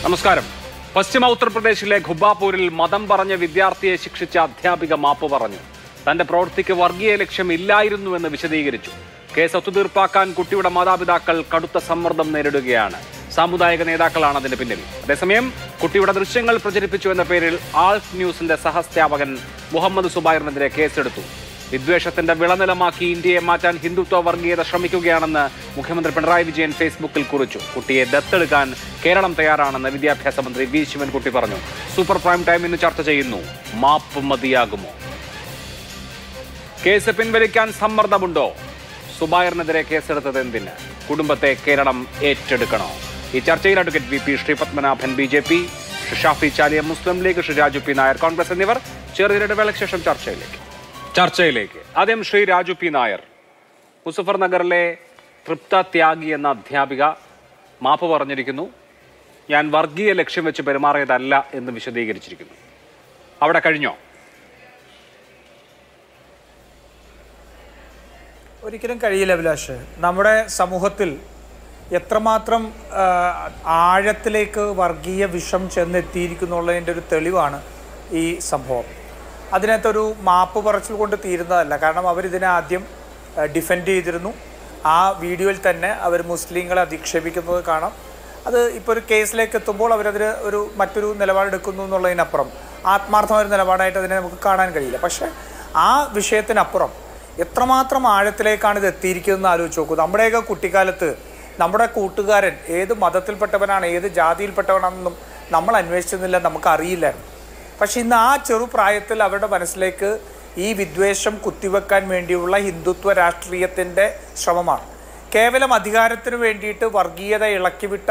നമസ്കാരം പശ്ചിമ ഉത്തർപ്രദേശിലെ ഖുബാപൂരിൽ മതം പറഞ്ഞ വിദ്യാർത്ഥിയെ ശിക്ഷിച്ച അധ്യാപിക മാപ്പ് പറഞ്ഞു തന്റെ പ്രവൃത്തിക്ക് വർഗീയ ലക്ഷ്യമില്ലായിരുന്നുവെന്ന് വിശദീകരിച്ചു കേസ് ഒത്തുതീർപ്പാക്കാൻ കുട്ടിയുടെ മാതാപിതാക്കൾ കടുത്ത സമ്മർദ്ദം നേരിടുകയാണ് സാമുദായിക നേതാക്കളാണ് അതിന് പിന്നിൽ അതേസമയം കുട്ടിയുടെ ദൃശ്യങ്ങൾ പ്രചരിപ്പിച്ചു എന്ന പേരിൽ ആൾഫ് ന്യൂസിന്റെ സഹസ്ഥാപകൻ മുഹമ്മദ് സുബൈറിനെതിരെ കേസെടുത്തു വിദ്വേഷത്തിന്റെ വിളനിലമാക്കി ഇന്ത്യയെ മാറ്റാൻ ഹിന്ദുത്വ വർഗീയത ശ്രമിക്കുകയാണെന്ന് മുഖ്യമന്ത്രി പിണറായി വിജയൻ ഫേസ്ബുക്കിൽ കുറിച്ചു കുട്ടിയെ ദത്തെടുക്കാൻ കേരളം തയ്യാറാണെന്ന് വിദ്യാഭ്യാസ മന്ത്രി വി ശിവൻകുട്ടി പറഞ്ഞു സൂപ്പർ പ്രൈം ടൈം ഇന്ന് ചർച്ച ചെയ്യുന്നു മാപ്പ് മതിയാകുമോ കേസ് പിൻവലിക്കാൻ സമ്മർദ്ദമുണ്ടോ സുബൈറിനെതിരെ കേസെടുത്തത് എന്തിന് കുടുംബത്തെ കേരളം ഏറ്റെടുക്കണോ ഈ ചർച്ചയിൽ advocate V P Sreepadmanabhan B J P Shafi Chaliya Muslim League Sree Raju P Nair Congress എന്നിവർ ചെറിയൊരിടവേളയ്ക്ക് ശേഷം ചർച്ചയിലേക്ക് ചർച്ചയിലേക്ക് ആദ്യം ശ്രീ രാജു പി നായർ മുസഫർ നഗറിലെ തൃപ്ത ത്യാഗി എന്ന അധ്യാപിക മാപ്പ് പറഞ്ഞിരിക്കുന്നു ഞാൻ വർഗീയ ലക്ഷ്യം വെച്ച് പെരുമാറിയതല്ല എന്ന് വിശദീകരിച്ചിരിക്കുന്നു അവിടെ കഴിഞ്ഞോ ഒരിക്കലും കഴിയില്ല അഭിലാഷ് നമ്മുടെ സമൂഹത്തിൽ എത്രമാത്രം ആ, ആഴത്തിലേക്ക് വർഗീയ വിഷം ചെന്നെത്തിയിരിക്കുന്നുള്ളതിൻ്റെ ഒരു തെളിവാണ് ഈ സംഭവം അതിനകത്തൊരു മാപ്പ് പറച്ചിൽ കൊണ്ട് തീരുന്നതല്ല കാരണം അവരിതിനെ ആദ്യം ഡിഫെൻഡ് ചെയ്തിരുന്നു ആ വീഡിയോയിൽ തന്നെ അവർ മുസ്ലിങ്ങളെ അധിക്ഷേപിക്കുന്നത് കാണാം അത് ഇപ്പോൾ ഒരു കേസിലേക്ക് എത്തുമ്പോൾ അവരതിന് ഒരു മറ്റൊരു നിലപാടെടുക്കുന്നു എന്നുള്ളതിനപ്പുറം ആത്മാർത്ഥമായ ഒരു നിലപാടായിട്ട് അതിനെ നമുക്ക് കാണാൻ കഴിയില്ല പക്ഷേ ആ വിഷയത്തിനപ്പുറം എത്രമാത്രം ആഴത്തിലേക്കാണ് ഇത് എത്തിയിരിക്കുന്നതെന്ന് ആലോചിച്ച് നോക്കൂ നമ്മുടെയൊക്കെ കുട്ടിക്കാലത്ത് നമ്മുടെ കൂട്ടുകാരൻ ഏത് മതത്തിൽപ്പെട്ടവനാണ് ഏത് ജാതിയിൽപ്പെട്ടവനാണെന്നും നമ്മൾ അന്വേഷിച്ചിരുന്നില്ല നമുക്ക് അറിയില്ലായിരുന്നു പക്ഷെ ഇന്ന് ആ ചെറുപ്രായത്തിൽ അവരുടെ മനസ്സിലേക്ക് ഈ വിദ്വേഷം കുത്തിവെക്കാൻ വേണ്ടിയുള്ള ഹിന്ദുത്വ രാഷ്ട്രീയത്തിൻ്റെ ശ്രമമാണ് കേവലം അധികാരത്തിന് വേണ്ടിയിട്ട് വർഗീയത ഇളക്കിവിട്ട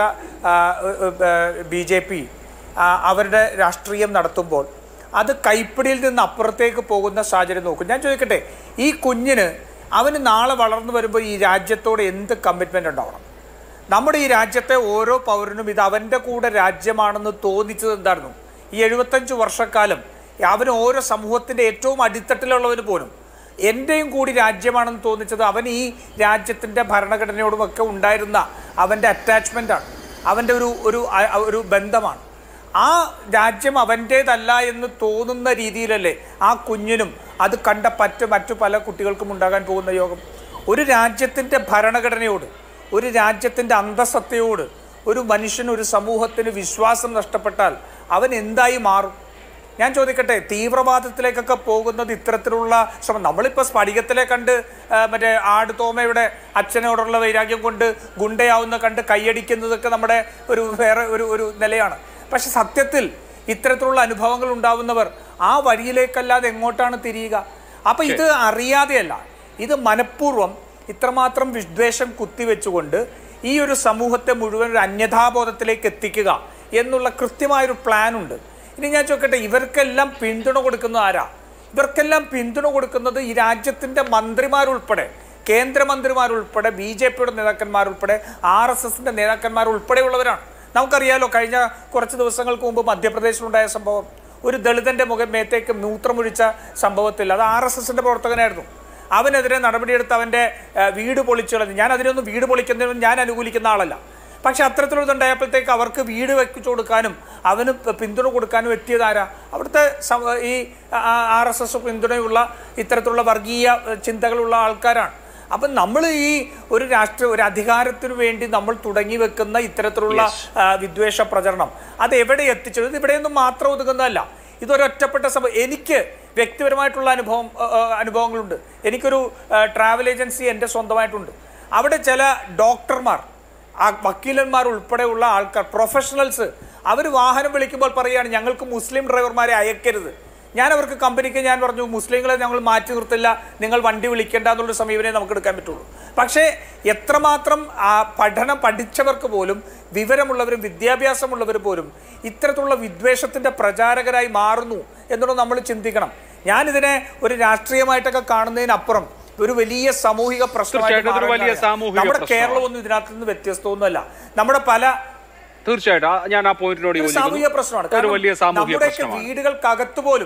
ബി ജെ പി അവരുടെ രാഷ്ട്രീയം നടത്തുമ്പോൾ അത് കൈപ്പിടിയിൽ നിന്ന് അപ്പുറത്തേക്ക് പോകുന്ന സാഹചര്യം നോക്കും ഞാൻ ചോദിക്കട്ടെ ഈ കുഞ്ഞിന് അവന് നാളെ വളർന്നു വരുമ്പോൾ ഈ രാജ്യത്തോട് എന്ത് കമ്മിറ്റ്മെൻ്റ് ഉണ്ടാവണം നമ്മുടെ ഈ രാജ്യത്തെ ഓരോ പൗരനും ഇത് അവൻ്റെ കൂടെ രാജ്യമാണെന്ന് തോന്നിച്ചത് എന്തായിരുന്നു ഈ എഴുപത്തഞ്ച് വർഷക്കാലം അവന് ഓരോ സമൂഹത്തിൻ്റെ ഏറ്റവും അടിത്തട്ടിലുള്ളവന് പോലും എൻ്റെയും കൂടി രാജ്യമാണെന്ന് തോന്നിച്ചത് അവൻ ഈ രാജ്യത്തിൻ്റെ ഭരണഘടനയോടുമൊക്കെ ഉണ്ടായിരുന്ന അവൻ്റെ അറ്റാച്ച്മെൻ്റാണ് അവൻ്റെ ഒരു ഒരു അ- ഒരു ബന്ധമാണ് ആ രാജ്യം അവൻ്റേതല്ല എന്ന് തോന്നുന്ന രീതിയിലല്ലേ ആ കുഞ്ഞിനും അത് കണ്ട പറ്റ് മറ്റു പല കുട്ടികൾക്കും ഉണ്ടാകാൻ പോകുന്ന യോഗം ഒരു രാജ്യത്തിൻ്റെ ഭരണഘടനയോട് ഒരു രാജ്യത്തിൻ്റെ അന്തസത്തയോട് ഒരു മനുഷ്യന് ഒരു സമൂഹത്തിന് വിശ്വാസം നഷ്ടപ്പെട്ടാൽ അവൻ എന്തായി മാറും ഞാൻ ചോദിക്കട്ടെ തീവ്രവാദത്തിലേക്കൊക്കെ പോകുന്നത് ഇത്തരത്തിലുള്ള ശ്രമം നമ്മളിപ്പോൾ സ്ഫടികത്തിലെ കണ്ട് ആ, മറ്റേ ആട് തോമയുടെ അച്ഛനോടുള്ള വൈരാഗ്യം കൊണ്ട് ഗുണ്ടയാവുന്ന കണ്ട് കൈയടിക്കുന്നതൊക്കെ നമ്മുടെ ഒരു വേറെ ഒരു ഒരു നിലയാണ് പക്ഷെ സത്യത്തിൽ ഇത്തരത്തിലുള്ള അനുഭവങ്ങൾ ഉണ്ടാവുന്നവർ ആ വഴിയിലേക്കല്ലാതെ എങ്ങോട്ടാണ് തിരിയുക അപ്പം ഇത് അറിയാതെയല്ല ഇത് മനഃപൂർവ്വം ഇത്രമാത്രം വിദ്വേഷം കുത്തിവെച്ചുകൊണ്ട് ഈ ഒരു സമൂഹത്തെ മുഴുവൻ ഒരു അന്യഥാബോധത്തിലേക്ക് എത്തിക്കുക എന്നുള്ള കൃത്യമായൊരു പ്ലാൻ ഉണ്ട് ഇനി ഞാൻ ചോദിക്കട്ടെ ഇവർക്കെല്ലാം പിന്തുണ കൊടുക്കുന്നത് ആരാ ഇവർക്കെല്ലാം പിന്തുണ കൊടുക്കുന്നത് ഈ രാജ്യത്തിൻ്റെ മന്ത്രിമാരുൾപ്പെടെ കേന്ദ്രമന്ത്രിമാരുൾപ്പെടെ ബി ജെ പിയുടെ നേതാക്കന്മാരുൾപ്പെടെ ആർ എസ് എസിൻ്റെ നേതാക്കന്മാരുൾപ്പെടെയുള്ളവരാണ് നമുക്കറിയാലോ കഴിഞ്ഞ കുറച്ച് ദിവസങ്ങൾക്ക് മുമ്പ് മധ്യപ്രദേശിലുണ്ടായ സംഭവം ഒരു ദളിതന്റെ മുഖം മേത്തേക്ക് മൂത്രമൊഴിച്ച സംഭവത്തിൽ അത് ആർ എസ് എസിന്റെ പ്രവർത്തകനായിരുന്നു അവനെതിരെ നടപടിയെടുത്ത് അവൻ്റെ ഏഹ്, വീട് പൊളിച്ചു കളഞ്ഞു ഞാൻ അതിനൊന്നും വീട് പൊളിക്കുന്നതിനും ഞാൻ അനുകൂലിക്കുന്ന ആളല്ല പക്ഷെ അത്തരത്തിലുണ്ടായപ്പോഴത്തേക്ക് അവർക്ക് വീട് വെച്ചു കൊടുക്കാനും അവന് പ- പിന്തുണ കൊടുക്കാനും എത്തിയതാരാ അവിടുത്തെ സമ- ഈ ആർ എസ് എസ് പിന്തുണയുള്ള ഇത്തരത്തിലുള്ള വർഗീയ ഏഹ്, ചിന്തകളുള്ള ആൾക്കാരാണ് അപ്പം നമ്മൾ ഈ ഒരു രാഷ്ട്രീയ ഒരു അധികാരത്തിനു വേണ്ടി നമ്മൾ തുടങ്ങി വെക്കുന്ന ഇത്തരത്തിലുള്ള ആ, വിദ്വേഷ പ്രചരണം അത് എവിടെ എത്തിച്ചത് ഇത് ഇവിടെയൊന്നും മാത്രം ഒതുങ്ങുന്നതല്ല ഇതൊരൊറ്റപ്പെട്ട സംഭവം എനിക്ക് വ്യക്തിപരമായിട്ടുള്ള അനുഭവം ആ, ആ, അനുഭവങ്ങളുണ്ട് എനിക്കൊരു ട്രാവൽ ഏജൻസി എൻ്റെ സ്വന്തമായിട്ടുണ്ട് അവിടെ ചില ഡോക്ടർമാർ ആ വക്കീലന്മാർ ഉൾപ്പെടെയുള്ള ആൾക്കാർ പ്രൊഫഷണൽസ് അവർ വാഹനം വിളിക്കുമ്പോൾ പറയുകയാണ് ഞങ്ങൾക്ക് മുസ്ലിം ഡ്രൈവർമാരെ അയക്കരുത് ഞാൻ അവർക്ക് കമ്പനിക്ക് ഞാൻ പറഞ്ഞു മുസ്ലിങ്ങളെ ഞങ്ങൾ മാറ്റി നിർത്തില്ല നിങ്ങൾ വണ്ടി വിളിക്കേണ്ട എന്നുള്ളൊരു സമീപനേ നമുക്ക് എടുക്കാൻ പറ്റുള്ളൂ പക്ഷേ എത്രമാത്രം ആ പഠനം പഠിച്ചവർക്ക് പോലും വിവരമുള്ളവരും വിദ്യാഭ്യാസമുള്ളവർ പോലും ഇത്തരത്തിലുള്ള വിദ്വേഷത്തിന്റെ പ്രചാരകരായി മാറുന്നു എന്നുള്ളത് നമ്മൾ ചിന്തിക്കണം ഞാനിതിനെ ഒരു രാഷ്ട്രീയമായിട്ടൊക്കെ കാണുന്നതിനപ്പുറം ഒരു വലിയ സാമൂഹിക പ്രശ്നമായിട്ട് തീർച്ചയായിട്ടും അതൊരു വലിയ മാറുകയാണ്. സാമൂഹിക നമ്മുടെ പ്രശ്നമാണ്. കേരളമൊന്നും ഇതിനകത്ത് നിന്ന് വ്യത്യസ്തമൊന്നുമല്ല നമ്മുടെ പല തീർച്ചയായിട്ടും ആ- ഞാൻ ആ പോയിന്റിനോട് ഒരു സാമൂഹിക പ്രശ്നമാണ് യോജിക്കുന്നു ഒരു കാരണം വലിയ സാമൂഹിക നമ്മുടെയൊക്കെ പ്രശ്നമാണ് വീടുകൾക്കകത്ത് പോലും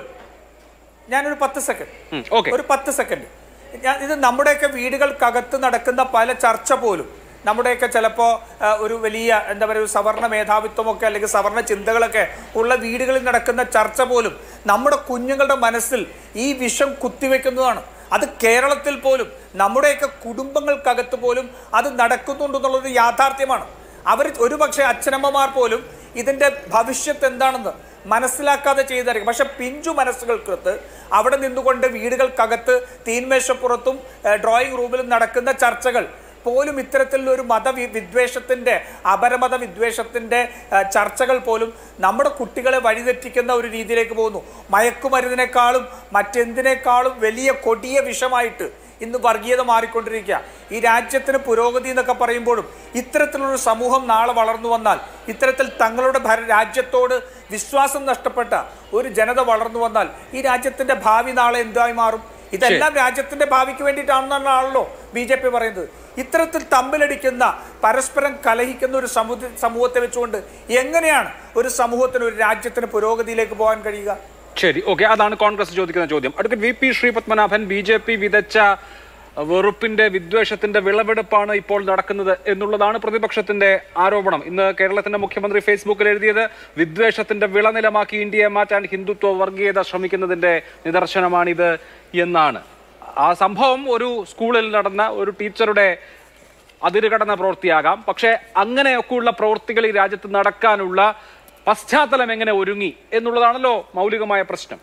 ഞാനൊരു പത്ത് സെക്കൻഡ് ഉം, ഓക്കെ ഒരു പത്ത് സെക്കൻഡ് ഞാൻ ഇത് നമ്മുടെയൊക്കെ വീടുകൾക്കകത്ത് നടക്കുന്ന പല ചർച്ച പോലും നമ്മുടെയൊക്കെ ചിലപ്പോൾ ഒരു വലിയ എന്താ പറയുക ഒരു സവർണ മേധാവിത്വമൊക്കെ അല്ലെങ്കിൽ സവർണ ചിന്തകളൊക്കെ ഉള്ള വീടുകളിൽ നടക്കുന്ന ചർച്ച പോലും നമ്മുടെ കുഞ്ഞുങ്ങളുടെ മനസ്സിൽ ഈ വിഷം കുത്തിവെക്കുന്നതാണ് അത് കേരളത്തിൽ പോലും നമ്മുടെയൊക്കെ കുടുംബങ്ങൾക്കകത്ത് പോലും അത് നടക്കുന്നുണ്ടെന്നുള്ളത് യാഥാർത്ഥ്യമാണ് അവർ ഒരുപക്ഷെ അച്ഛനമ്മമാർ പോലും ഇതിൻ്റെ ഭവിഷ്യത്ത് എന്താണെന്ന് മനസ്സിലാക്കാതെ ചെയ്തായിരിക്കും പക്ഷെ പിഞ്ചു മനസ്സുകൾക്കകത്ത് അവിടെ നിന്നുകൊണ്ട് വീടുകൾക്കകത്ത് തീന്മേശപ്പുറത്തും ഏഹ്, ഡ്രോയിങ് റൂമിലും നടക്കുന്ന ചർച്ചകൾ പോലും ഇത്തരത്തിലുള്ള ഒരു മത വി- വിദ്വേഷത്തിന്റെ അപരമത വിദ്വേഷത്തിന്റെ ഏഹ്, ചർച്ചകൾ പോലും നമ്മുടെ കുട്ടികളെ വഴിതെറ്റിക്കുന്ന ഒരു രീതിയിലേക്ക് പോകുന്നു മയക്കുമരുന്നിനേക്കാളും മറ്റെന്തിനേക്കാളും വലിയ കൊടിയ വിഷമായിട്ട് ഇന്ന് വർഗീയത മാറിക്കൊണ്ടിരിക്കുക ഈ രാജ്യത്തിന് പുരോഗതി എന്നൊക്കെ പറയുമ്പോഴും ഇത്തരത്തിലൊരു സമൂഹം നാളെ വളർന്നു വന്നാൽ ഇത്തരത്തിൽ തങ്ങളുടെ ഭര- രാജ്യത്തോട് വിശ്വാസം നഷ്ടപ്പെട്ട ഒരു ജനത വളർന്നു വന്നാൽ ഈ രാജ്യത്തിന്റെ ഭാവി നാളെ എന്തായി മാറും ഇതെല്ലാം രാജ്യത്തിന്റെ ഭാവിക്ക് വേണ്ടിയിട്ടാണെന്നാണല്ലോ ബി ജെ പി പറയുന്നത് ഇത്തരത്തിൽ തമ്മിലടിക്കുന്ന പരസ്പരം കലഹിക്കുന്ന ഒരു സമൂഹ സമൂഹത്തെ വെച്ചുകൊണ്ട് എങ്ങനെയാണ് ഒരു സമൂഹത്തിന് ഒരു രാജ്യത്തിന് പുരോഗതിയിലേക്ക് പോകാൻ കഴിയുക ശരി ഓക്കെ അതാണ് കോൺഗ്രസ് ചോദിക്കുന്ന ചോദ്യം അടുത്ത V P Sreepadmanabhan B J P വിതച്ച വെറുപ്പിന്റെ വിദ്വേഷത്തിന്റെ വിളവെടുപ്പാണ് ഇപ്പോൾ നടക്കുന്നത് എന്നുള്ളതാണ് പ്രതിപക്ഷത്തിന്റെ ആരോപണം ഇന്ന് കേരളത്തിന്റെ മുഖ്യമന്ത്രി ഫേസ്ബുക്കിൽ എഴുതിയത് വിദ്വേഷത്തിന്റെ വിളനിലമാക്കി ഇന്ത്യയെ മാറ്റാൻ ഹിന്ദുത്വ വർഗീയത ശ്രമിക്കുന്നതിന്റെ നിദർശനമാണിത് എന്നാണ് ആ സംഭവം ഒരു സ്കൂളിൽ നടന്ന ഒരു ടീച്ചറുടെ അതിരുകടന്ന പ്രവൃത്തിയാകാം പക്ഷേ അങ്ങനെയൊക്കെയുള്ള പ്രവൃത്തികൾ ഈ രാജ്യത്ത് നടക്കാനുള്ള പശ്ചാത്തലം എങ്ങനെ ഒരുങ്ങി എന്നുള്ളതാണല്ലോ മൗലികമായ പ്രശ്നം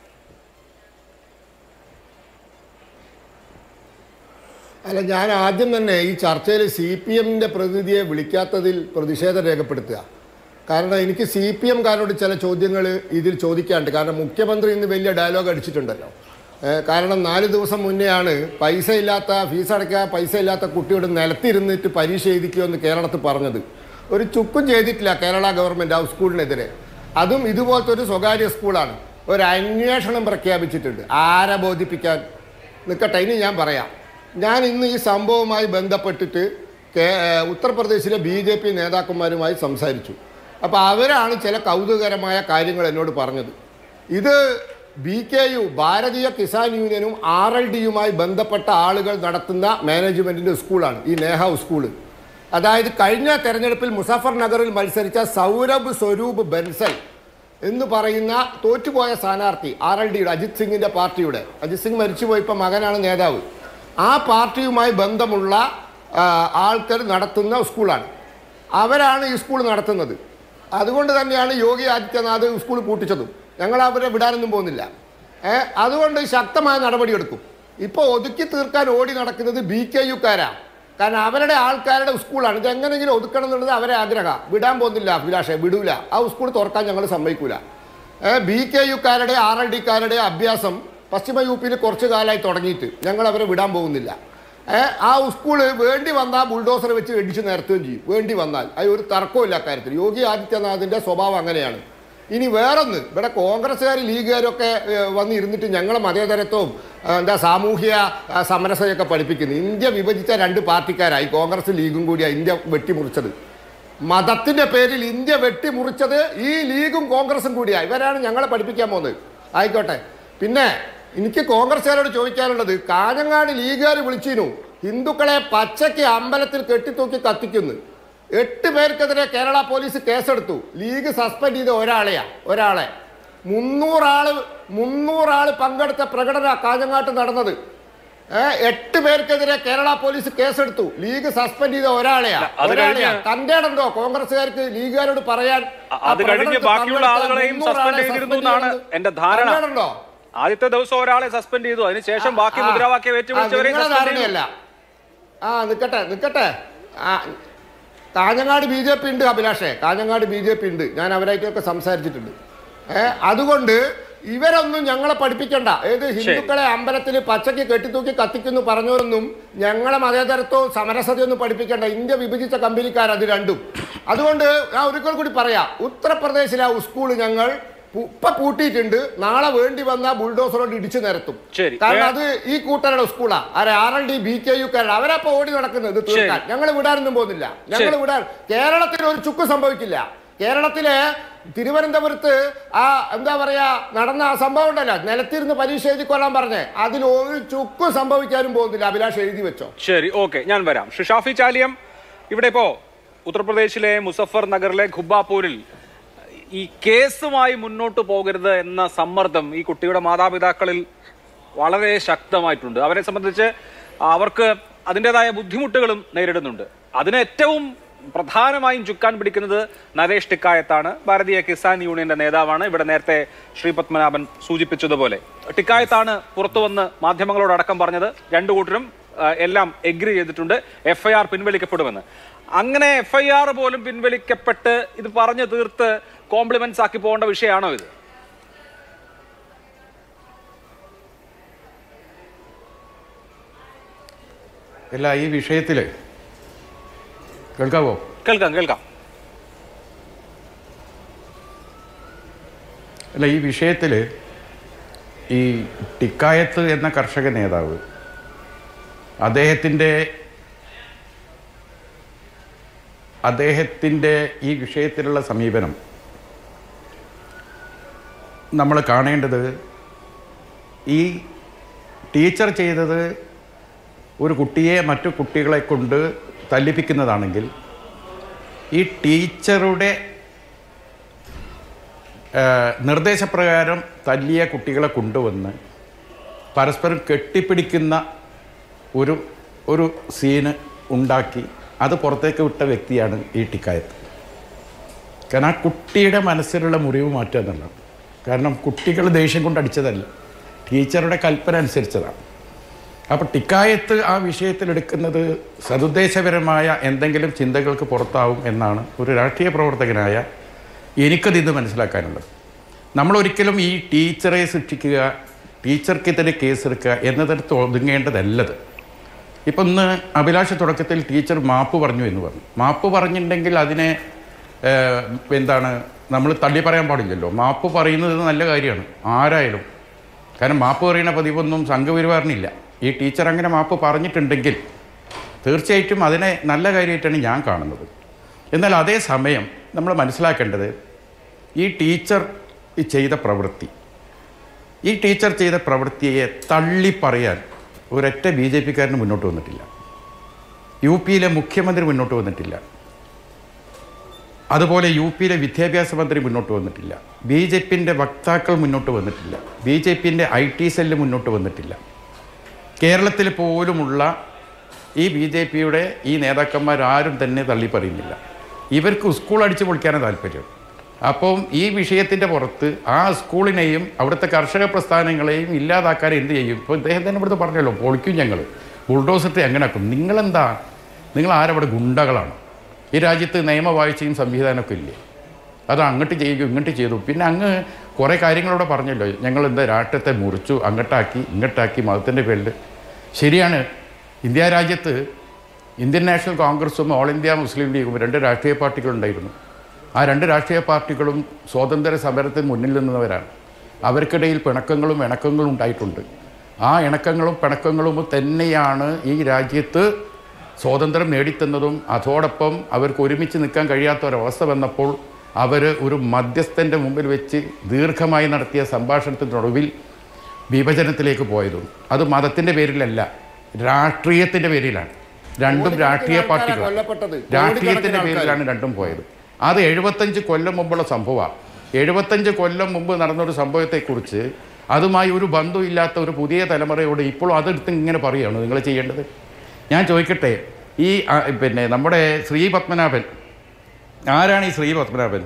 അല്ല ഞാൻ ആദ്യം തന്നെ ഈ ചർച്ചയിൽ സി പി എമ്മിൻ്റെ പ്രതിനിധിയെ വിളിക്കാത്തതിൽ പ്രതിഷേധം രേഖപ്പെടുത്തുക കാരണം എനിക്ക് സി പി എംകാരോട് ചില ചോദ്യങ്ങൾ ഇതിൽ ചോദിക്കാനുണ്ട് കാരണം മുഖ്യമന്ത്രി ഇന്ന് വലിയ ഡയലോഗ് അടിച്ചിട്ടുണ്ടല്ലോ ഏഹ് കാരണം നാല് ദിവസം മുന്നെയാണ് പൈസ ഇല്ലാത്ത ഫീസ് അടയ്ക്കാൻ പൈസ ഇല്ലാത്ത കുട്ടിയോട് നിലത്തിരുന്നിട്ട് പരീക്ഷ എഴുതിക്കുമെന്ന് കേരളത്തിൽ പറഞ്ഞത് ഒരു ചുക്കും ചെയ്തിട്ടില്ല കേരള ഗവൺമെൻറ് ആ സ്കൂളിനെതിരെ അതും ഇതുപോലത്തെ ഒരു സ്വകാര്യ സ്കൂളാണ് ഒരു അന്വേഷണം പ്രഖ്യാപിച്ചിട്ടുണ്ട് ആരെ ബോധിപ്പിക്കാൻ നിൽക്കട്ടെ ഇനി ഞാൻ പറയാം ഞാൻ ഇന്ന് ഈ സംഭവവുമായി ബന്ധപ്പെട്ടിട്ട് കേ ഉത്തർപ്രദേശിലെ ബി ജെ പി നേതാക്കന്മാരുമായി സംസാരിച്ചു അപ്പോൾ അവരാണ് ചില കൗതുകകരമായ കാര്യങ്ങൾ എന്നോട് പറഞ്ഞത് ഇത് ബി കെ യു ഭാരതീയ കിസാൻ യൂണിയനും ആർ എൽ ഡിയുമായി ബന്ധപ്പെട്ട ആളുകൾ നടത്തുന്ന മാനേജ്മെൻറ്റിൻ്റെ സ്കൂളാണ് ഈ നേഹ സ്കൂള് അതായത് കഴിഞ്ഞ തെരഞ്ഞെടുപ്പിൽ മുസഫർ നഗറിൽ മത്സരിച്ച സൗരഭ് സ്വരൂപ് ബൻസൽ എന്ന് പറയുന്ന തോറ്റുപോയ സ്ഥാനാർത്ഥി ആർ എൽ ഡിയുടെ അജിത് സിംഗിന്റെ പാർട്ടിയുടെ അജിത് സിംഗ് മരിച്ചുപോയി ഇപ്പം മകനാണ് നേതാവ് ആ പാർട്ടിയുമായി ബന്ധമുള്ള ആ, ആൾക്കാർ നടത്തുന്ന സ്കൂളാണ് അവരാണ് ഈ സ്കൂൾ നടത്തുന്നത് അതുകൊണ്ട് തന്നെയാണ് യോഗി ആദിത്യനാഥ് സ്കൂൾ പൂട്ടിച്ചതും ഞങ്ങൾ അവരെ വിടാനൊന്നും പോകുന്നില്ല ഏ അതുകൊണ്ട് ശക്തമായ നടപടിയെടുക്കും ഇപ്പോൾ ഒതുക്കി തീർക്കാൻ ഓടി നടക്കുന്നത് ബി കെ യുക്കാരാണ് കാരണം അവരുടെ ആൾക്കാരുടെ സ്കൂളാണ് ഇത് എങ്ങനെയെങ്കിലും ഒതുക്കണം എന്നുള്ളത് അവരെ ആഗ്രഹം വിടാൻ പോകുന്നില്ല അഭിലാഷെ വിടൂല ആ സ്കൂൾ തുറക്കാൻ ഞങ്ങൾ സമ്മതിക്കൂല ബി കെ യുക്കാരുടെ ആർ എൽ ഡിക്കാരുടെ അഭ്യാസം പശ്ചിമ യു പിയിൽ കുറച്ച് കാലമായി തുടങ്ങിയിട്ട് ഞങ്ങൾ അവരെ വിടാൻ പോകുന്നില്ല ഏ, ആ സ്കൂള് വേണ്ടി വന്നാൽ ബുൾഡോസർ വെച്ച് ഇടിച്ച് നിരത്തുകയും ചെയ്യും വേണ്ടി വന്നാൽ അത് ഒരു തർക്കമില്ല അക്കാര്യത്തിൽ യോഗി ആദിത്യനാഥിൻ്റെ സ്വഭാവം അങ്ങനെയാണ് ഇനി വേറൊന്ന് ഇവിടെ കോൺഗ്രസ്സുകാർ ലീഗുകാരൊക്കെ ഏ, വന്ന് ഇരുന്നിട്ട് ഞങ്ങളെ മതേതരത്വവും ആ, എന്താ സാമൂഹ്യ ആ, സമരസതയൊക്കെ പഠിപ്പിക്കുന്നു ഇന്ത്യ വിഭജിച്ച രണ്ട് പാർട്ടിക്കാരായി കോൺഗ്രസ് ലീഗും കൂടിയാണ് ഇന്ത്യ വെട്ടിമുറിച്ചത് മതത്തിന്റെ പേരിൽ ഇന്ത്യ വെട്ടിമുറിച്ചത് ഈ ലീഗും കോൺഗ്രസും കൂടിയാണ് ഇവരാണ് ഞങ്ങളെ പഠിപ്പിക്കാൻ പോകുന്നത് ആയിക്കോട്ടെ പിന്നെ എനിക്ക് കോൺഗ്രസ്സുകാരോട് ചോദിക്കാനുള്ളത് കാഞ്ഞങ്ങാട് ലീഗുകാർ വിളിച്ചിരുന്നു ഹിന്ദുക്കളെ പച്ചയ്ക്ക് അമ്പലത്തിൽ കെട്ടിത്തൂക്കി കത്തിക്കുന്നു എട്ട് പേർക്കെതിരെ കേരള പോലീസ് കേസെടുത്തു ലീഗ് സസ്പെൻഡ് ചെയ്ത ഒരാളെയാ ഒരാളെ മുന്നൂറാള് മുന്നൂറാള് പങ്കെടുത്ത പ്രകടന കാഞ്ഞങ്ങാട്ട് നടന്നത് ഏ, എട്ട് പേർക്കെതിരെ കേരള പോലീസ് കേസെടുത്തു ലീഗ് സസ്പെൻഡ് ചെയ്ത ഒരാളെയാ അത് ഒരാളെയാ കഴിഞ്ഞ് തന്റെ ഉണ്ടോ കോൺഗ്രസ്സുകാർക്ക് ലീഗുകാരോട് പറയാൻ അ- അത് കഴിഞ്ഞ് ബാക്കിയുള്ള ആളുകളെയും സസ്പെൻഡ് ചെയ്തിരുന്നു എന്നാണ് എന്റെ ധാരണ ഉണ്ടോ ആദ്യത്തെ ദിവസം ഒരാളെ സസ്പെൻഡ് ചെയ്തു അതിനുശേഷം ബാക്കി മുദ്രാവാക്യം ഏറ്റുപിടിച്ചവരെയും നിങ്ങളുടെ സസ്പെൻഡ് ചെയ്തു ധാരണയല്ല ആ നിക്കട്ടെ നിക്കട്ടെ ആ കാഞ്ഞങ്ങാട് ബി ജെ പി ഉണ്ട് അഭിലാഷേ കാഞ്ഞങ്ങാട് ബി ജെ പി ഉണ്ട് ഞാൻ അവരായിട്ടൊക്കെ സംസാരിച്ചിട്ടുണ്ട് ഏ അതുകൊണ്ട് ഇവരൊന്നും ഞങ്ങളെ പഠിപ്പിക്കണ്ട ഏത് ഹിന്ദുക്കളെ അമ്പലത്തിൽ പച്ചയ്ക്ക് കെട്ടിത്തൂക്കി കത്തിക്കുന്നു പറഞ്ഞവരൊന്നും ഞങ്ങളെ മതേതരത്വവും സമരസതയൊന്നും പഠിപ്പിക്കണ്ട ഇന്ത്യ വിഭജിച്ച കമ്പനിക്കാർ അത് രണ്ടും അതുകൊണ്ട് ഞാൻ ഒരിക്കൽ കൂടി പറയാം ഉത്തർപ്രദേശിലെ ആ സ്കൂൾ ഞങ്ങൾ പു- ഇപ്പൊ പൂട്ടിയിട്ടുണ്ട് നാളെ വേണ്ടി വന്ന ബുൾഡോസറോട് ഇടിച്ചു നിരത്തും ശരി. കാരണം അത് ഈ കൂട്ടരുടെ സ്കൂളാ ആരെ R L D B K യുക്കാരുടെ അവരപ്പോ ഓടി നടക്കുന്നത് ഇത് തീർക്കാൻ ഞങ്ങൾ വിടാനൊന്നും പോകുന്നില്ല ഞങ്ങൾ വിടാൻ കേരളത്തിൽ ഒരു ചുക്ക് സംഭവിക്കില്ല കേരളത്തിലെ തിരുവനന്തപുരത്ത് ആ എന്താ പറയാ നടന്ന ആ സംഭവം ഉണ്ടല്ലോ നിലത്തിരുന്ന് പരീക്ഷ എഴുതി കൊള്ളാൻ പറഞ്ഞേ അതിൽ ഒരു ചുക്കും സംഭവിക്കാനും പോകുന്നില്ല അഭിലാഷ് എഴുതി വെച്ചോ ശരി ഓക്കെ ഞാൻ വരാം ശ്രീ ഷാഫി ചാലിയം ഇവിടെ ഇപ്പോ ഉത്തർപ്രദേശിലെ മുസഫർ നഗറിലെ ഖുബാപൂരിൽ ഈ കേസുമായി മുന്നോട്ട് പോകരുത് എന്ന സമ്മർദ്ദം ഈ കുട്ടിയുടെ മാതാപിതാക്കളിൽ വളരെ ശക്തമായിട്ടുണ്ട് അവരെ സംബന്ധിച്ച് അവർക്ക് അതിൻ്റെതായ ബുദ്ധിമുട്ടുകളും നേരിടുന്നുണ്ട് അതിന് ഏറ്റവും പ്രധാനമായും ചുക്കാൻ പിടിക്കുന്നത് നരേഷ് ടിക്കായത്താണ് ഭാരതീയ കിസാൻ യൂണിയന്റെ നേതാവാണ് ഇവിടെ നേരത്തെ ശ്രീ പത്മനാഭൻ സൂചിപ്പിച്ചതുപോലെ ടിക്കായത്താണ് പുറത്തു വന്ന് മാധ്യമങ്ങളോടക്കം പറഞ്ഞത് രണ്ടു കൂട്ടരും ആ, എല്ലാം എഗ്രി ചെയ്തിട്ടുണ്ട് എഫ്ഐആർ പിൻവലിക്കപ്പെടുമെന്ന് അങ്ങനെ എഫ്ഐആർ പോലും പിൻവലിക്കപ്പെട്ട് ഇത് പറഞ്ഞു തീർത്ത് കോംപ്ലിമെന്റ്സ് ആക്കി പോകേണ്ട വിഷയമാണോ ഇത് അല്ല ഈ വിഷയത്തിൽ കേൾക്കാവോ കേൾക്കാം കേൾക്കാം അല്ല ഈ വിഷയത്തിൽ ഈ ടിക്കായത്ത് എന്ന കർഷക നേതാവ് അദ്ദേഹത്തിൻ്റെ അദ്ദേഹത്തിൻ്റെ ഈ വിഷയത്തിലുള്ള സമീപനം നമ്മൾ കാണേണ്ടത് ഈ ടീച്ചർ ചെയ്തത് ഒരു കുട്ടിയെ മറ്റു കുട്ടികളെ കൊണ്ട് തല്ലിപ്പിക്കുന്നതാണെങ്കിൽ ഈ ടീച്ചറുടെ ഏഹ്, നിർദ്ദേശപ്രകാരം തല്ലിയ കുട്ടികളെ കൊണ്ടുവന്ന് പരസ്പരം കെട്ടിപ്പിടിക്കുന്ന ഒരു ഒരു സീന് ഉണ്ടാക്കി അത് പുറത്തേക്ക് വിട്ട വ്യക്തിയാണ് ഈ ടിക്കായത്ത് കാരണം ആ കുട്ടിയുടെ മനസ്സിലുള്ള മുറിവ് മാറ്റുക എന്നുള്ളത് കാരണം കുട്ടികൾ ദേഷ്യം കൊണ്ട് അടിച്ചതല്ല ടീച്ചറുടെ കൽപ്പന അനുസരിച്ചതാണ് അപ്പോൾ ടിക്കായത്ത് ആ വിഷയത്തിൽ എടുക്കുന്നത് സതുദ്ദേശപരമായ എന്തെങ്കിലും ചിന്തകൾക്ക് പുറത്താവും എന്നാണ് ഒരു രാഷ്ട്രീയ പ്രവർത്തകനായ എനിക്കത് ഇത് മനസ്സിലാക്കാനുള്ളത് നമ്മളൊരിക്കലും ഈ ടീച്ചറെ ശിക്ഷിക്കുക ടീച്ചർക്കെതിരെ കേസെടുക്കുക എന്നതിടത്ത് ഒതുങ്ങേണ്ടതല്ലത് ഇപ്പം ഇന്ന് അഭിലാഷ തുടക്കത്തിൽ ടീച്ചർ മാപ്പ് പറഞ്ഞു എന്ന് പറഞ്ഞു മാപ്പ് പറഞ്ഞിട്ടുണ്ടെങ്കിൽ അതിനെ ഏഹ്, എന്താണ് നമ്മൾ തള്ളി പറയാൻ പാടില്ലല്ലോ മാപ്പ് പറയുന്നത് നല്ല കാര്യമാണ് ആരായാലും കാരണം മാപ്പ് പറയുന്ന പതിവൊന്നും സംഘപരിവാറിനില്ല ഈ ടീച്ചർ അങ്ങനെ മാപ്പ് പറഞ്ഞിട്ടുണ്ടെങ്കിൽ തീർച്ചയായിട്ടും അതിനെ നല്ല കാര്യമായിട്ടാണ് ഞാൻ കാണുന്നത് എന്നാൽ അതേ സമയം നമ്മൾ മനസ്സിലാക്കേണ്ടത് ഈ ടീച്ചർ ഈ ചെയ്ത പ്രവൃത്തി ഈ ടീച്ചർ ചെയ്ത പ്രവൃത്തിയെ തള്ളി പറയാൻ ഒരൊറ്റ ബി ജെ പിക്കാരന് മുന്നോട്ട് വന്നിട്ടില്ല യു പിയിലെ മുഖ്യമന്ത്രി മുന്നോട്ട് വന്നിട്ടില്ല അതുപോലെ യു പിയിലെ വിദ്യാഭ്യാസ മന്ത്രി മുന്നോട്ട് വന്നിട്ടില്ല ബി ജെ പിൻ്റെ വക്താക്കൾ മുന്നോട്ട് വന്നിട്ടില്ല ബി ജെ പിൻ്റെ ഐ ടി സെല്ല് മുന്നോട്ട് വന്നിട്ടില്ല കേരളത്തിൽ പോലുമുള്ള ഈ ബി ജെ പിയുടെ ഈ നേതാക്കന്മാരാരും തന്നെ തള്ളി പറയുന്നില്ല ഇവർക്ക് സ്കൂൾ അടിച്ചു പൊളിക്കാനാണ് താല്പര്യം അപ്പം ഈ വിഷയത്തിൻ്റെ പുറത്ത് ആ സ്കൂളിനെയും അവിടുത്തെ കർഷക പ്രസ്ഥാനങ്ങളെയും ഇല്ലാതാക്കാൻ എന്ത് ചെയ്യും ഇപ്പോൾ ഇദ്ദേഹം തന്നെ ഇവിടുത്തെ പറഞ്ഞല്ലോ പൊളിക്കും ഞങ്ങൾ ബുൾഡോസറ്റ് എങ്ങനെ ആക്കും നിങ്ങളെന്താ നിങ്ങൾ ആരവിടെ ഗുണ്ടകളാണ് ഈ രാജ്യത്ത് നിയമവാഴ്ചയും സംവിധാനമൊക്കെ ഇല്ലേ അത് അങ്ങോട്ട് ചെയ്യും ഇങ്ങോട്ട് ചെയ്തു പിന്നെ അങ്ങ് കുറേ കാര്യങ്ങളോടെ പറഞ്ഞല്ലോ ഞങ്ങൾ എന്താ രാഷ്ട്രത്തെ മുറിച്ചു അങ്ങോട്ടാക്കി ഇങ്ങോട്ടാക്കി മതത്തിൻ്റെ പേരിൽ ശരിയാണ് ഇന്ത്യ രാജ്യത്ത് ഇന്ത്യൻ നാഷണൽ കോൺഗ്രസും ഓൾ ഇന്ത്യ മുസ്ലിം ലീഗും രണ്ട് രാഷ്ട്രീയ പാർട്ടികളുണ്ടായിരുന്നു ആ രണ്ട് രാഷ്ട്രീയ പാർട്ടികളും സ്വാതന്ത്ര്യ സമരത്തിന് മുന്നിൽ നിന്നവരാണ് അവർക്കിടയിൽ പിണക്കങ്ങളും ഇണക്കങ്ങളും ഉണ്ടായിട്ടുണ്ട് ആ ഇണക്കങ്ങളും പിണക്കങ്ങളും തന്നെയാണ് ഈ രാജ്യത്ത് സ്വാതന്ത്ര്യം നേടിത്തന്നതും അതോടൊപ്പം അവർക്ക് ഒരുമിച്ച് നിൽക്കാൻ കഴിയാത്ത ഒരവസ്ഥ വന്നപ്പോൾ അവർ ഒരു മധ്യസ്ഥൻ്റെ മുമ്പിൽ വെച്ച് ദീർഘമായി നടത്തിയ സംഭാഷണത്തിനൊടുവിൽ വിഭജനത്തിലേക്ക് പോയതും അത് മതത്തിൻ്റെ പേരിലല്ല രാഷ്ട്രീയത്തിൻ്റെ പേരിലാണ് രണ്ടും രാഷ്ട്രീയ ആൾക്കാരാ പാർട്ടികൾ കൊല്ലപ്പെട്ടത്. രാഷ്ട്രീയത്തിൻ്റെ കോടിക്കണക്കിന് പേരിലാണ് രണ്ടും പോയത് അത് എഴുപത്തഞ്ച് കൊല്ലം മുമ്പുള്ള സംഭവമാണ് എഴുപത്തഞ്ച് കൊല്ലം മുമ്പ് നടന്നൊരു സംഭവത്തെക്കുറിച്ച് അതുമായി ഒരു ബന്ധമില്ലാത്ത ഒരു പുതിയ തലമുറയോട് ഇപ്പോഴും അതെടുത്ത് ഇങ്ങനെ പറയുകയാണ് നിങ്ങൾ ചെയ്യേണ്ടത് ഞാൻ ചോദിക്കട്ടെ ഈ ആ, പിന്നെ നമ്മുടെ ശ്രീ പത്മനാഭൻ ആരാണ് ഈ ശ്രീ പത്മനാഭൻ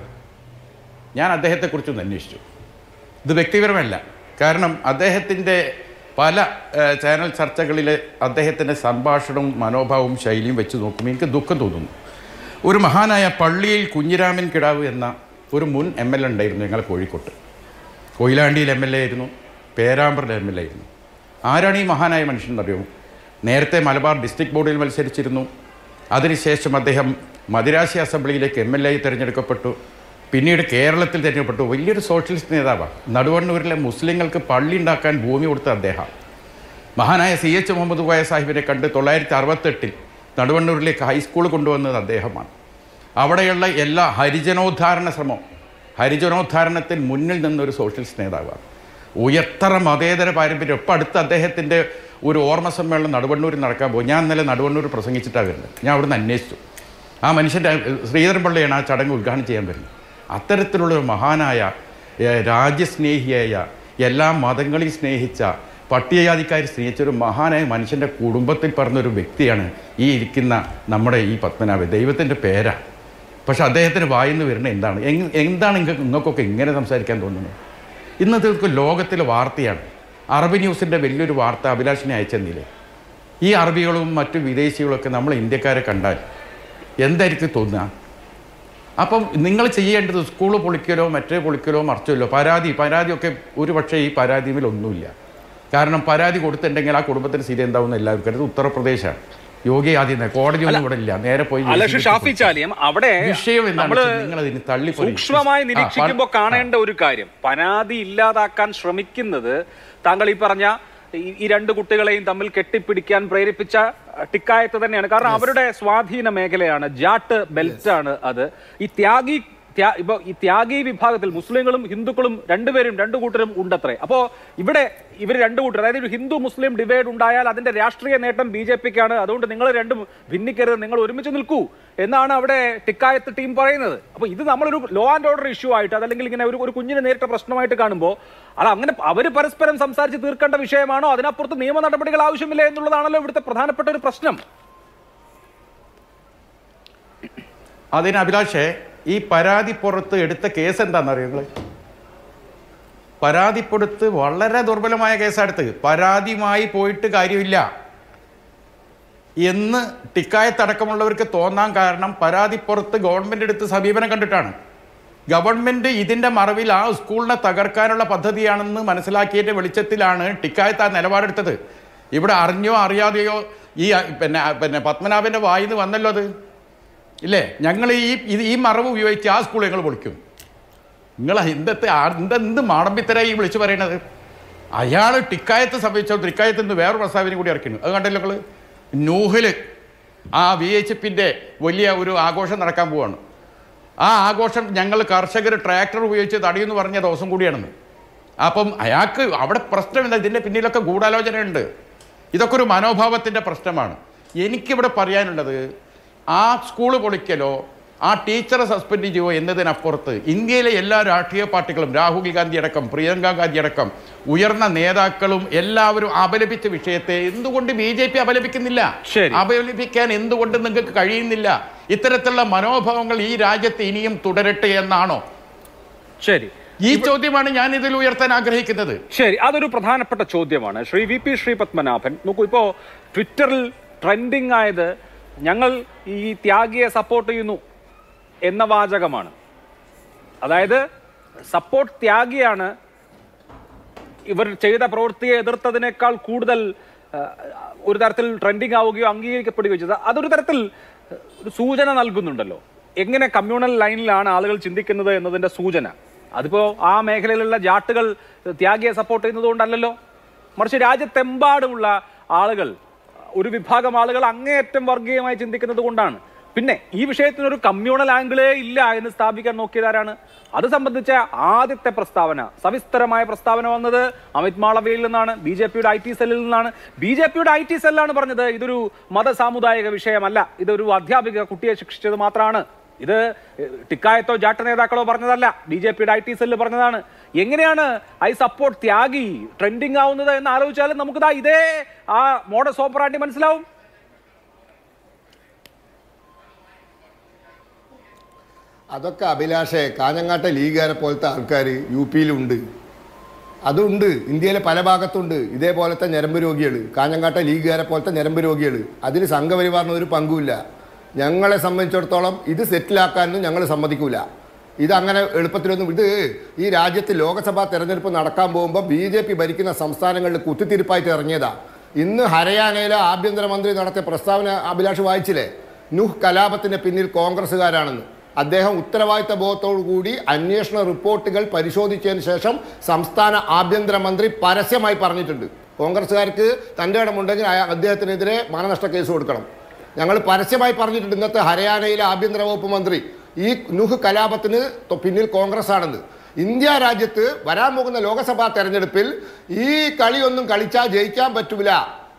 ഞാൻ അദ്ദേഹത്തെക്കുറിച്ചൊന്ന് അന്വേഷിച്ചു ഇത് വ്യക്തിപരമല്ല കാരണം അദ്ദേഹത്തിൻ്റെ പല ഏഹ്, ചാനൽ ചർച്ചകളിൽ അദ്ദേഹത്തിൻ്റെ സംഭാഷണവും മനോഭാവവും ശൈലിയും വെച്ച് നോക്കുമ്പോൾ എനിക്ക് ദുഃഖം തോന്നുന്നു ഒരു മഹാനായ പള്ളിയിൽ കുഞ്ഞിരാമൻ കിടാവ് എന്ന ഒരു മുൻ എം എൽ എ ഉണ്ടായിരുന്നു ഞങ്ങൾ കോഴിക്കോട്ട് കൊയിലാണ്ടിയിൽ എം എൽ എ ആയിരുന്നു പേരാമ്പ്രയിൽ എം എൽ എ ആയിരുന്നു ആരാണ് ഈ മഹാനായ മനുഷ്യൻ എന്നറിയുമോ നേരത്തെ മലബാർ ഡിസ്ട്രിക്ട് ബോർഡിൽ മത്സരിച്ചിരുന്നു അതിനുശേഷം അദ്ദേഹം മദിരാശി അസംബ്ലിയിലേക്ക് എം എൽ എ തിരഞ്ഞെടുക്കപ്പെട്ടു പിന്നീട് കേരളത്തിൽ തിരഞ്ഞെടുക്കപ്പെട്ടു വലിയൊരു സോഷ്യലിസ്റ്റ് നേതാവാണ് നടുവണ്ണൂരിലെ മുസ്ലിങ്ങൾക്ക് പള്ളി ഉണ്ടാക്കാൻ ഭൂമി കൊടുത്ത അദ്ദേഹം മഹാനായ സി എച്ച് മുഹമ്മദ് കോയ സാഹിബിനെ കണ്ട് തൊള്ളായിരത്തി അറുപത്തെട്ടിൽ നടുവണ്ണൂരിലേക്ക് ഹൈസ്കൂൾ കൊണ്ടുവന്നത് അദ്ദേഹമാണ് അവിടെയുള്ള എല്ലാ ഹരിജനോദ്ധാരണ ശ്രമം ഹരിജനോദ്ധാരണത്തിൽ മുന്നിൽ നിന്നൊരു സോഷ്യലിസ്റ്റ് നേതാവാണ് ഉയർത്തറ മതേതര പാരമ്പര്യം ഇപ്പം അടുത്ത് അദ്ദേഹത്തിൻ്റെ ഒരു ഓർമ്മ സമ്മേളനം നടുവണ്ണൂരിൽ നടക്കാൻ പോകും ഞാൻ ഇന്നലെ നടുവണ്ണൂർ പ്രസംഗിച്ചിട്ടാണ് വരുന്നത് ഞാൻ അവിടുന്ന് അന്വേഷിച്ചു ആ മനുഷ്യൻ്റെ ശ്രീധരൻപിള്ളയാണ് ആ ചടങ്ങ് ഉദ്ഘാടനം ചെയ്യാൻ വരുന്നത് അത്തരത്തിലുള്ള ഒരു മഹാനായ ഏ, രാജ്യസ്നേഹിയായ എല്ലാ മതങ്ങളെയും സ്നേഹിച്ച പട്ടികജാതിക്കാരെ സ്നേഹിച്ച ഒരു മഹാനായ മനുഷ്യൻ്റെ കുടുംബത്തിൽ പറഞ്ഞ ഒരു വ്യക്തിയാണ് ഈ ഇരിക്കുന്ന നമ്മുടെ ഈ പത്മനാഭൻ ദൈവത്തിൻ്റെ പേരാണ് പക്ഷെ അദ്ദേഹത്തിന് വായിന്ന് വരുന്നത് എന്താണ് എങ്- എന്താണ് നിങ്ങൾക്ക് നിങ്ങൾക്കൊക്കെ ഇങ്ങനെ സംസാരിക്കാൻ തോന്നുന്നത് ഇന്നത്തെ ലോകത്തിലെ വാർത്തയാണ് അറബി ന്യൂസിൻ്റെ വലിയൊരു വാർത്ത അഭിലാഷിനെ അയച്ചെന്നില്ലേ ഈ അറബികളും മറ്റു വിദേശികളൊക്കെ നമ്മൾ ഇന്ത്യക്കാരെ കണ്ടാൽ എന്തായിരിക്കും തോന്നുക അപ്പം നിങ്ങൾ ചെയ്യേണ്ടത് സ്കൂൾ പൊളിക്കലോ മറ്റേ പൊളിക്കലോ മറിച്ചല്ലോ പരാതി പരാതിയൊക്കെ ഒരു പക്ഷേ ഈ പരാതിയിൽ ഒന്നുമില്ല കാരണം പരാതി കൊടുത്തിട്ടുണ്ടെങ്കിൽ ആ കുടുംബത്തിന് സ്ഥിതി എന്താവും എല്ലാവർക്കും അറിയാം. ഇത് ഉത്തർപ്രദേശാണ് യോഗി ആദിത്യനാഥ് കോടതി ഒന്നും ഇവിടെ ഇല്ല നേരെ പോയി അല്ല പക്ഷെ ഷാഫി ചാലിയം അവിടെ വിഷയം എന്താണെന്ന് നമ്മള് വെച്ചാൽ നിങ്ങളതിന് തള്ളിപ്പറയും. സൂക്ഷ്മമായി ആ, നിരീക്ഷിക്കുമ്പോൾ പ- കാണേണ്ട ഒരു കാര്യം പരാതി ഇല്ലാതാക്കാൻ ശ്രമിക്കുന്നത് താങ്കൾ ഈ പറഞ്ഞ ഈ- ഈ രണ്ട് കുട്ടികളെയും തമ്മിൽ കെട്ടിപ്പിടിക്കാൻ പ്രേരിപ്പിച്ച ടിക്കായത്ത് തന്നെയാണ് കാരണം അവരുടെ സ്വാധീന മേഖലയാണ് ജാട്ട് ബെൽറ്റ് ആണ് അത് ഈ ത്യാഗി ത്യാ- ഇപ്പൊ ഈ ത്യാഗി വിഭാഗത്തിൽ മുസ്ലിങ്ങളും ഹിന്ദുക്കളും രണ്ടുപേരും രണ്ടു കൂട്ടരും ഉണ്ടത്രേ അപ്പോ ഇവിടെ ഇവർ രണ്ടു കൂട്ടർ അതായത് ഒരു ഹിന്ദു മുസ്ലിം ഡിവൈഡ് ഉണ്ടായാൽ അതിന്റെ രാഷ്ട്രീയ നേട്ടം ബി ജെ പിക്കാണ് അതുകൊണ്ട് നിങ്ങൾ രണ്ടും ഭിന്നിക്കരുത് നിങ്ങൾ ഒരുമിച്ച് നിൽക്കൂ എന്നാണ് അവിടെ ടിക്കായത്ത് ടീം പറയുന്നത് അപ്പൊ ഇത് നമ്മളൊരു ലോ ആൻഡ് ഓർഡർ ഇഷ്യൂ ആയിട്ട് അതല്ലെങ്കിൽ ഇങ്ങനെ ഒരു ഒരു കുഞ്ഞിനെ നേരിട്ട പ്രശ്നമായിട്ട് കാണുമ്പോൾ അത് അങ്ങനെ അവർ പരസ്പരം സംസാരിച്ച് തീർക്കേണ്ട വിഷയമാണോ അതിനപ്പുറത്ത് നിയമ നടപടികൾ ആവശ്യമില്ല എന്നുള്ളതാണല്ലോ ഇവിടുത്തെ പ്രധാനപ്പെട്ട ഒരു പ്രശ്നം അതിന് അഭിലാഷേ ഈ പരാതി പുറത്ത് എടുത്ത കേസ് എന്താണെന്നറിയോ നിങ്ങൾ പരാതിപ്പെടുത്ത് വളരെ ദുർബലമായ കേസെടുത്ത് പരാതിയുമായി പോയിട്ട് കാര്യമില്ല എന്ന് ടിക്കായത്തടക്കമുള്ളവർക്ക് തോന്നാൻ കാരണം പരാതിപ്പുറത്ത് ഗവൺമെന്റ് എടുത്ത് സമീപനം കണ്ടിട്ടാണ് ഗവൺമെന്റ് ഇതിന്റെ മറവിൽ ആ സ്കൂളിനെ തകർക്കാനുള്ള പദ്ധതിയാണെന്ന് മനസ്സിലാക്കിയതിന്റെ വെളിച്ചത്തിലാണ് ടിക്കായത്ത് ആ നിലപാടെടുത്തത് ഇവിടെ അറിഞ്ഞോ അറിയാതെയോ ഈ അ, പിന്നെ പിന്നെ പത്മനാഭന്റെ വായിന്ന് വന്നല്ലോ അത് ഇല്ലേ ഞങ്ങൾ ഈ ഇത് ഈ മറവ് ഉപയോഗിച്ച് ആ സ്കൂൾ ഞങ്ങൾ പൊളിക്കും നിങ്ങൾ എന്തത്തെ എന്തെന്ത് മാടമ്പിത്തരായി ഈ വിളിച്ചു പറയണത് അയാൾ ടിക്കായത്ത് സംബന്ധിച്ചോ ടിക്കായത്ത് നിന്ന് വേറൊരു പ്രസ്താവന കൂടി ഇറക്കുന്നു അത് കണ്ടല്ലോ നിങ്ങൾ നൂഹില് ആ വി എച്ച് എഫിൻ്റെ വലിയ ഒരു ആഘോഷം നടക്കാൻ പോവാണ് ആ ആഘോഷം ഞങ്ങൾ കർഷകർ ട്രാക്ടർ ഉപയോഗിച്ച് തടയുമെന്ന് പറഞ്ഞ ദിവസം കൂടിയാണെന്ന് അപ്പം അയാൾക്ക് അവിടെ പ്രശ്നം എന്താ ഇതിൻ്റെ പിന്നിലൊക്കെ ഗൂഢാലോചനയുണ്ട് ഇതൊക്കെ ഒരു മനോഭാവത്തിൻ്റെ പ്രശ്നമാണ് എനിക്കിവിടെ പറയാനുള്ളത് ആ സ്കൂള് പൊളിക്കലോ ആ ടീച്ചറെ സസ്പെൻഡ് ചെയ്യുമോ എന്നതിനപ്പുറത്ത് ഇന്ത്യയിലെ എല്ലാ രാഷ്ട്രീയ പാർട്ടികളും രാഹുൽ ഗാന്ധി അടക്കം പ്രിയങ്ക ഗാന്ധി അടക്കം ഉയർന്ന നേതാക്കളും എല്ലാവരും അപലപിച്ച വിഷയത്തെ എന്തുകൊണ്ട് ബി ജെ പി അപലപിക്കുന്നില്ല ശരി. അപലപിക്കാൻ എന്തുകൊണ്ട് നിങ്ങൾക്ക് കഴിയുന്നില്ല ഇത്തരത്തിലുള്ള മനോഭാവങ്ങൾ ഈ രാജ്യത്ത് ഇനിയും തുടരട്ടെ എന്നാണോ ശരി ഈ ചോദ്യമാണ് ഞാൻ ഇതിൽ ഉയർത്താൻ ആഗ്രഹിക്കുന്നത് ശരി അതൊരു പ്രധാനപ്പെട്ട ചോദ്യമാണ് ശ്രീ വി പി ശ്രീ പത്മനാഭൻ നോക്കൂ ഇപ്പോ ട്വിറ്ററിൽ ട്രെൻഡിങ് ആയത് ഞങ്ങൾ ഈ ത്യാഗിയെ സപ്പോർട്ട് ചെയ്യുന്നു എന്ന വാചകമാണ് അതായത് സപ്പോർട്ട് ത്യാഗിയാണ് ഇവർ ചെയ്ത പ്രവൃത്തിയെ എതിർത്തതിനേക്കാൾ കൂടുതൽ ആ, ഒരു തരത്തിൽ ട്രെൻഡിങ് ആവുകയോ അംഗീകരിക്കപ്പെടുകയോ ചെയ്തത് അതൊരു തരത്തിൽ ഒരു സൂചന നൽകുന്നുണ്ടല്ലോ എങ്ങനെ കമ്മ്യൂണൽ ലൈനിലാണ് ആളുകൾ ചിന്തിക്കുന്നത് എന്നതിന്റെ സൂചന അതിപ്പോ ആ മേഖലയിലുള്ള ജാട്ടുകൾ ത്യാഗിയെ സപ്പോർട്ട് ചെയ്യുന്നത് കൊണ്ടല്ലല്ലോ മറിച്ച് രാജ്യത്തെമ്പാടുമുള്ള ആളുകൾ ഒരു വിഭാഗം ആളുകൾ അങ്ങേയറ്റം വർഗീയമായി ചിന്തിക്കുന്നത് കൊണ്ടാണ് പിന്നെ ഈ വിഷയത്തിന് ഒരു കമ്മ്യൂണൽ ആംഗിളേ ഇല്ല എന്ന് സ്ഥാപിക്കാൻ നോക്കിയതാരാണ് അത് സംബന്ധിച്ച ആദ്യത്തെ പ്രസ്താവന സവിസ്തരമായ പ്രസ്താവന വന്നത് അമിത് മാളവയിൽ നിന്നാണ് ബി ജെ പിയുടെ ഐ ടി സെല്ലിൽ നിന്നാണ് ബി ജെ പിയുടെ ഐ ടി സെല്ലാണ് പറഞ്ഞത് ഇതൊരു മത സാമുദായിക വിഷയമല്ല ഇതൊരു അധ്യാപിക കുട്ടിയെ ശിക്ഷിച്ചത് മാത്രമാണ് ഇത് ടിക്കായത്തോ ജാട്ട നേതാക്കളോ പറഞ്ഞതല്ല ബി ജെ പിയുടെ ഐ ടി സെല്ല് പറഞ്ഞതാണ് എങ്ങനെയാണ് ഐ സപ്പോർട്ട് ത്യാഗി ട്രെൻഡിങ് ആവുന്നത് എന്ന് ആലോചിച്ചാലും നമുക്കിതാ ഇതേ ആ മോഡസ് ഓപ്പറാണ്ടി മനസ്സിലാവും അതൊക്കെ അഭിലാഷേ കാഞ്ഞങ്ങാട്ടെ ലീഗുകാരെ പോലത്തെ ആൾക്കാർ യു പിയിലുണ്ട് അതുണ്ട് ഇന്ത്യയിലെ പല ഭാഗത്തുണ്ട് ഇതേപോലത്തെ ഞരമ്പ് രോഗികൾ കാഞ്ഞങ്ങാട്ടെ ലീഗുകാരെ പോലത്തെ ഞരമ്പ് രോഗികൾ അതിൽ സംഘപരിവാറിന് ഒരു പങ്കുമില്ല ഞങ്ങളെ സംബന്ധിച്ചിടത്തോളം ഇത് സെറ്റിലാക്കാനൊന്നും ഞങ്ങൾ സമ്മതിക്കൂല ഇതങ്ങനെ എളുപ്പത്തിലൊന്നും ഇത് ഈ രാജ്യത്ത് ലോക്സഭാ തെരഞ്ഞെടുപ്പ് നടക്കാൻ പോകുമ്പോൾ ബി ജെ പി ഭരിക്കുന്ന സംസ്ഥാനങ്ങളിൽ കുത്തിത്തിരിപ്പായിട്ട് ഇറങ്ങിയതാ ഇന്ന് ഹരിയാനയിലെ ആഭ്യന്തരമന്ത്രി നടത്തിയ പ്രസ്താവന അഭിലാഷ് വായിച്ചില്ലേ നുഹ് കലാപത്തിന് പിന്നിൽ കോൺഗ്രസ്സുകാരാണെന്ന് അദ്ദേഹം ഉത്തരവാദിത്ത ബോധത്തോടു കൂടി അന്വേഷണ റിപ്പോർട്ടുകൾ പരിശോധിച്ചതിന് ശേഷം സംസ്ഥാന ആഭ്യന്തരമന്ത്രി പരസ്യമായി പറഞ്ഞിട്ടുണ്ട് കോൺഗ്രസ്സുകാർക്ക് തൻ്റെ ഇടമുണ്ടെങ്കിൽ അയാ- അദ്ദേഹത്തിനെതിരെ മാനനഷ്ട കേസ് കൊടുക്കണം ഞങ്ങൾ പരസ്യമായി പറഞ്ഞിട്ടുണ്ട് ഇന്നത്തെ ഹരിയാനയിലെ ആഭ്യന്തര വകുപ്പ് മന്ത്രി ഈ നുഹ് കലാപത്തിന് തൊ- പിന്നിൽ കോൺഗ്രസ് ആണെന്ന് ഇന്ത്യ രാജ്യത്ത് വരാൻ പോകുന്ന ലോക്സഭാ തെരഞ്ഞെടുപ്പിൽ ഈ കളിയൊന്നും കളിച്ചാൽ ജയിക്കാൻ പറ്റൂല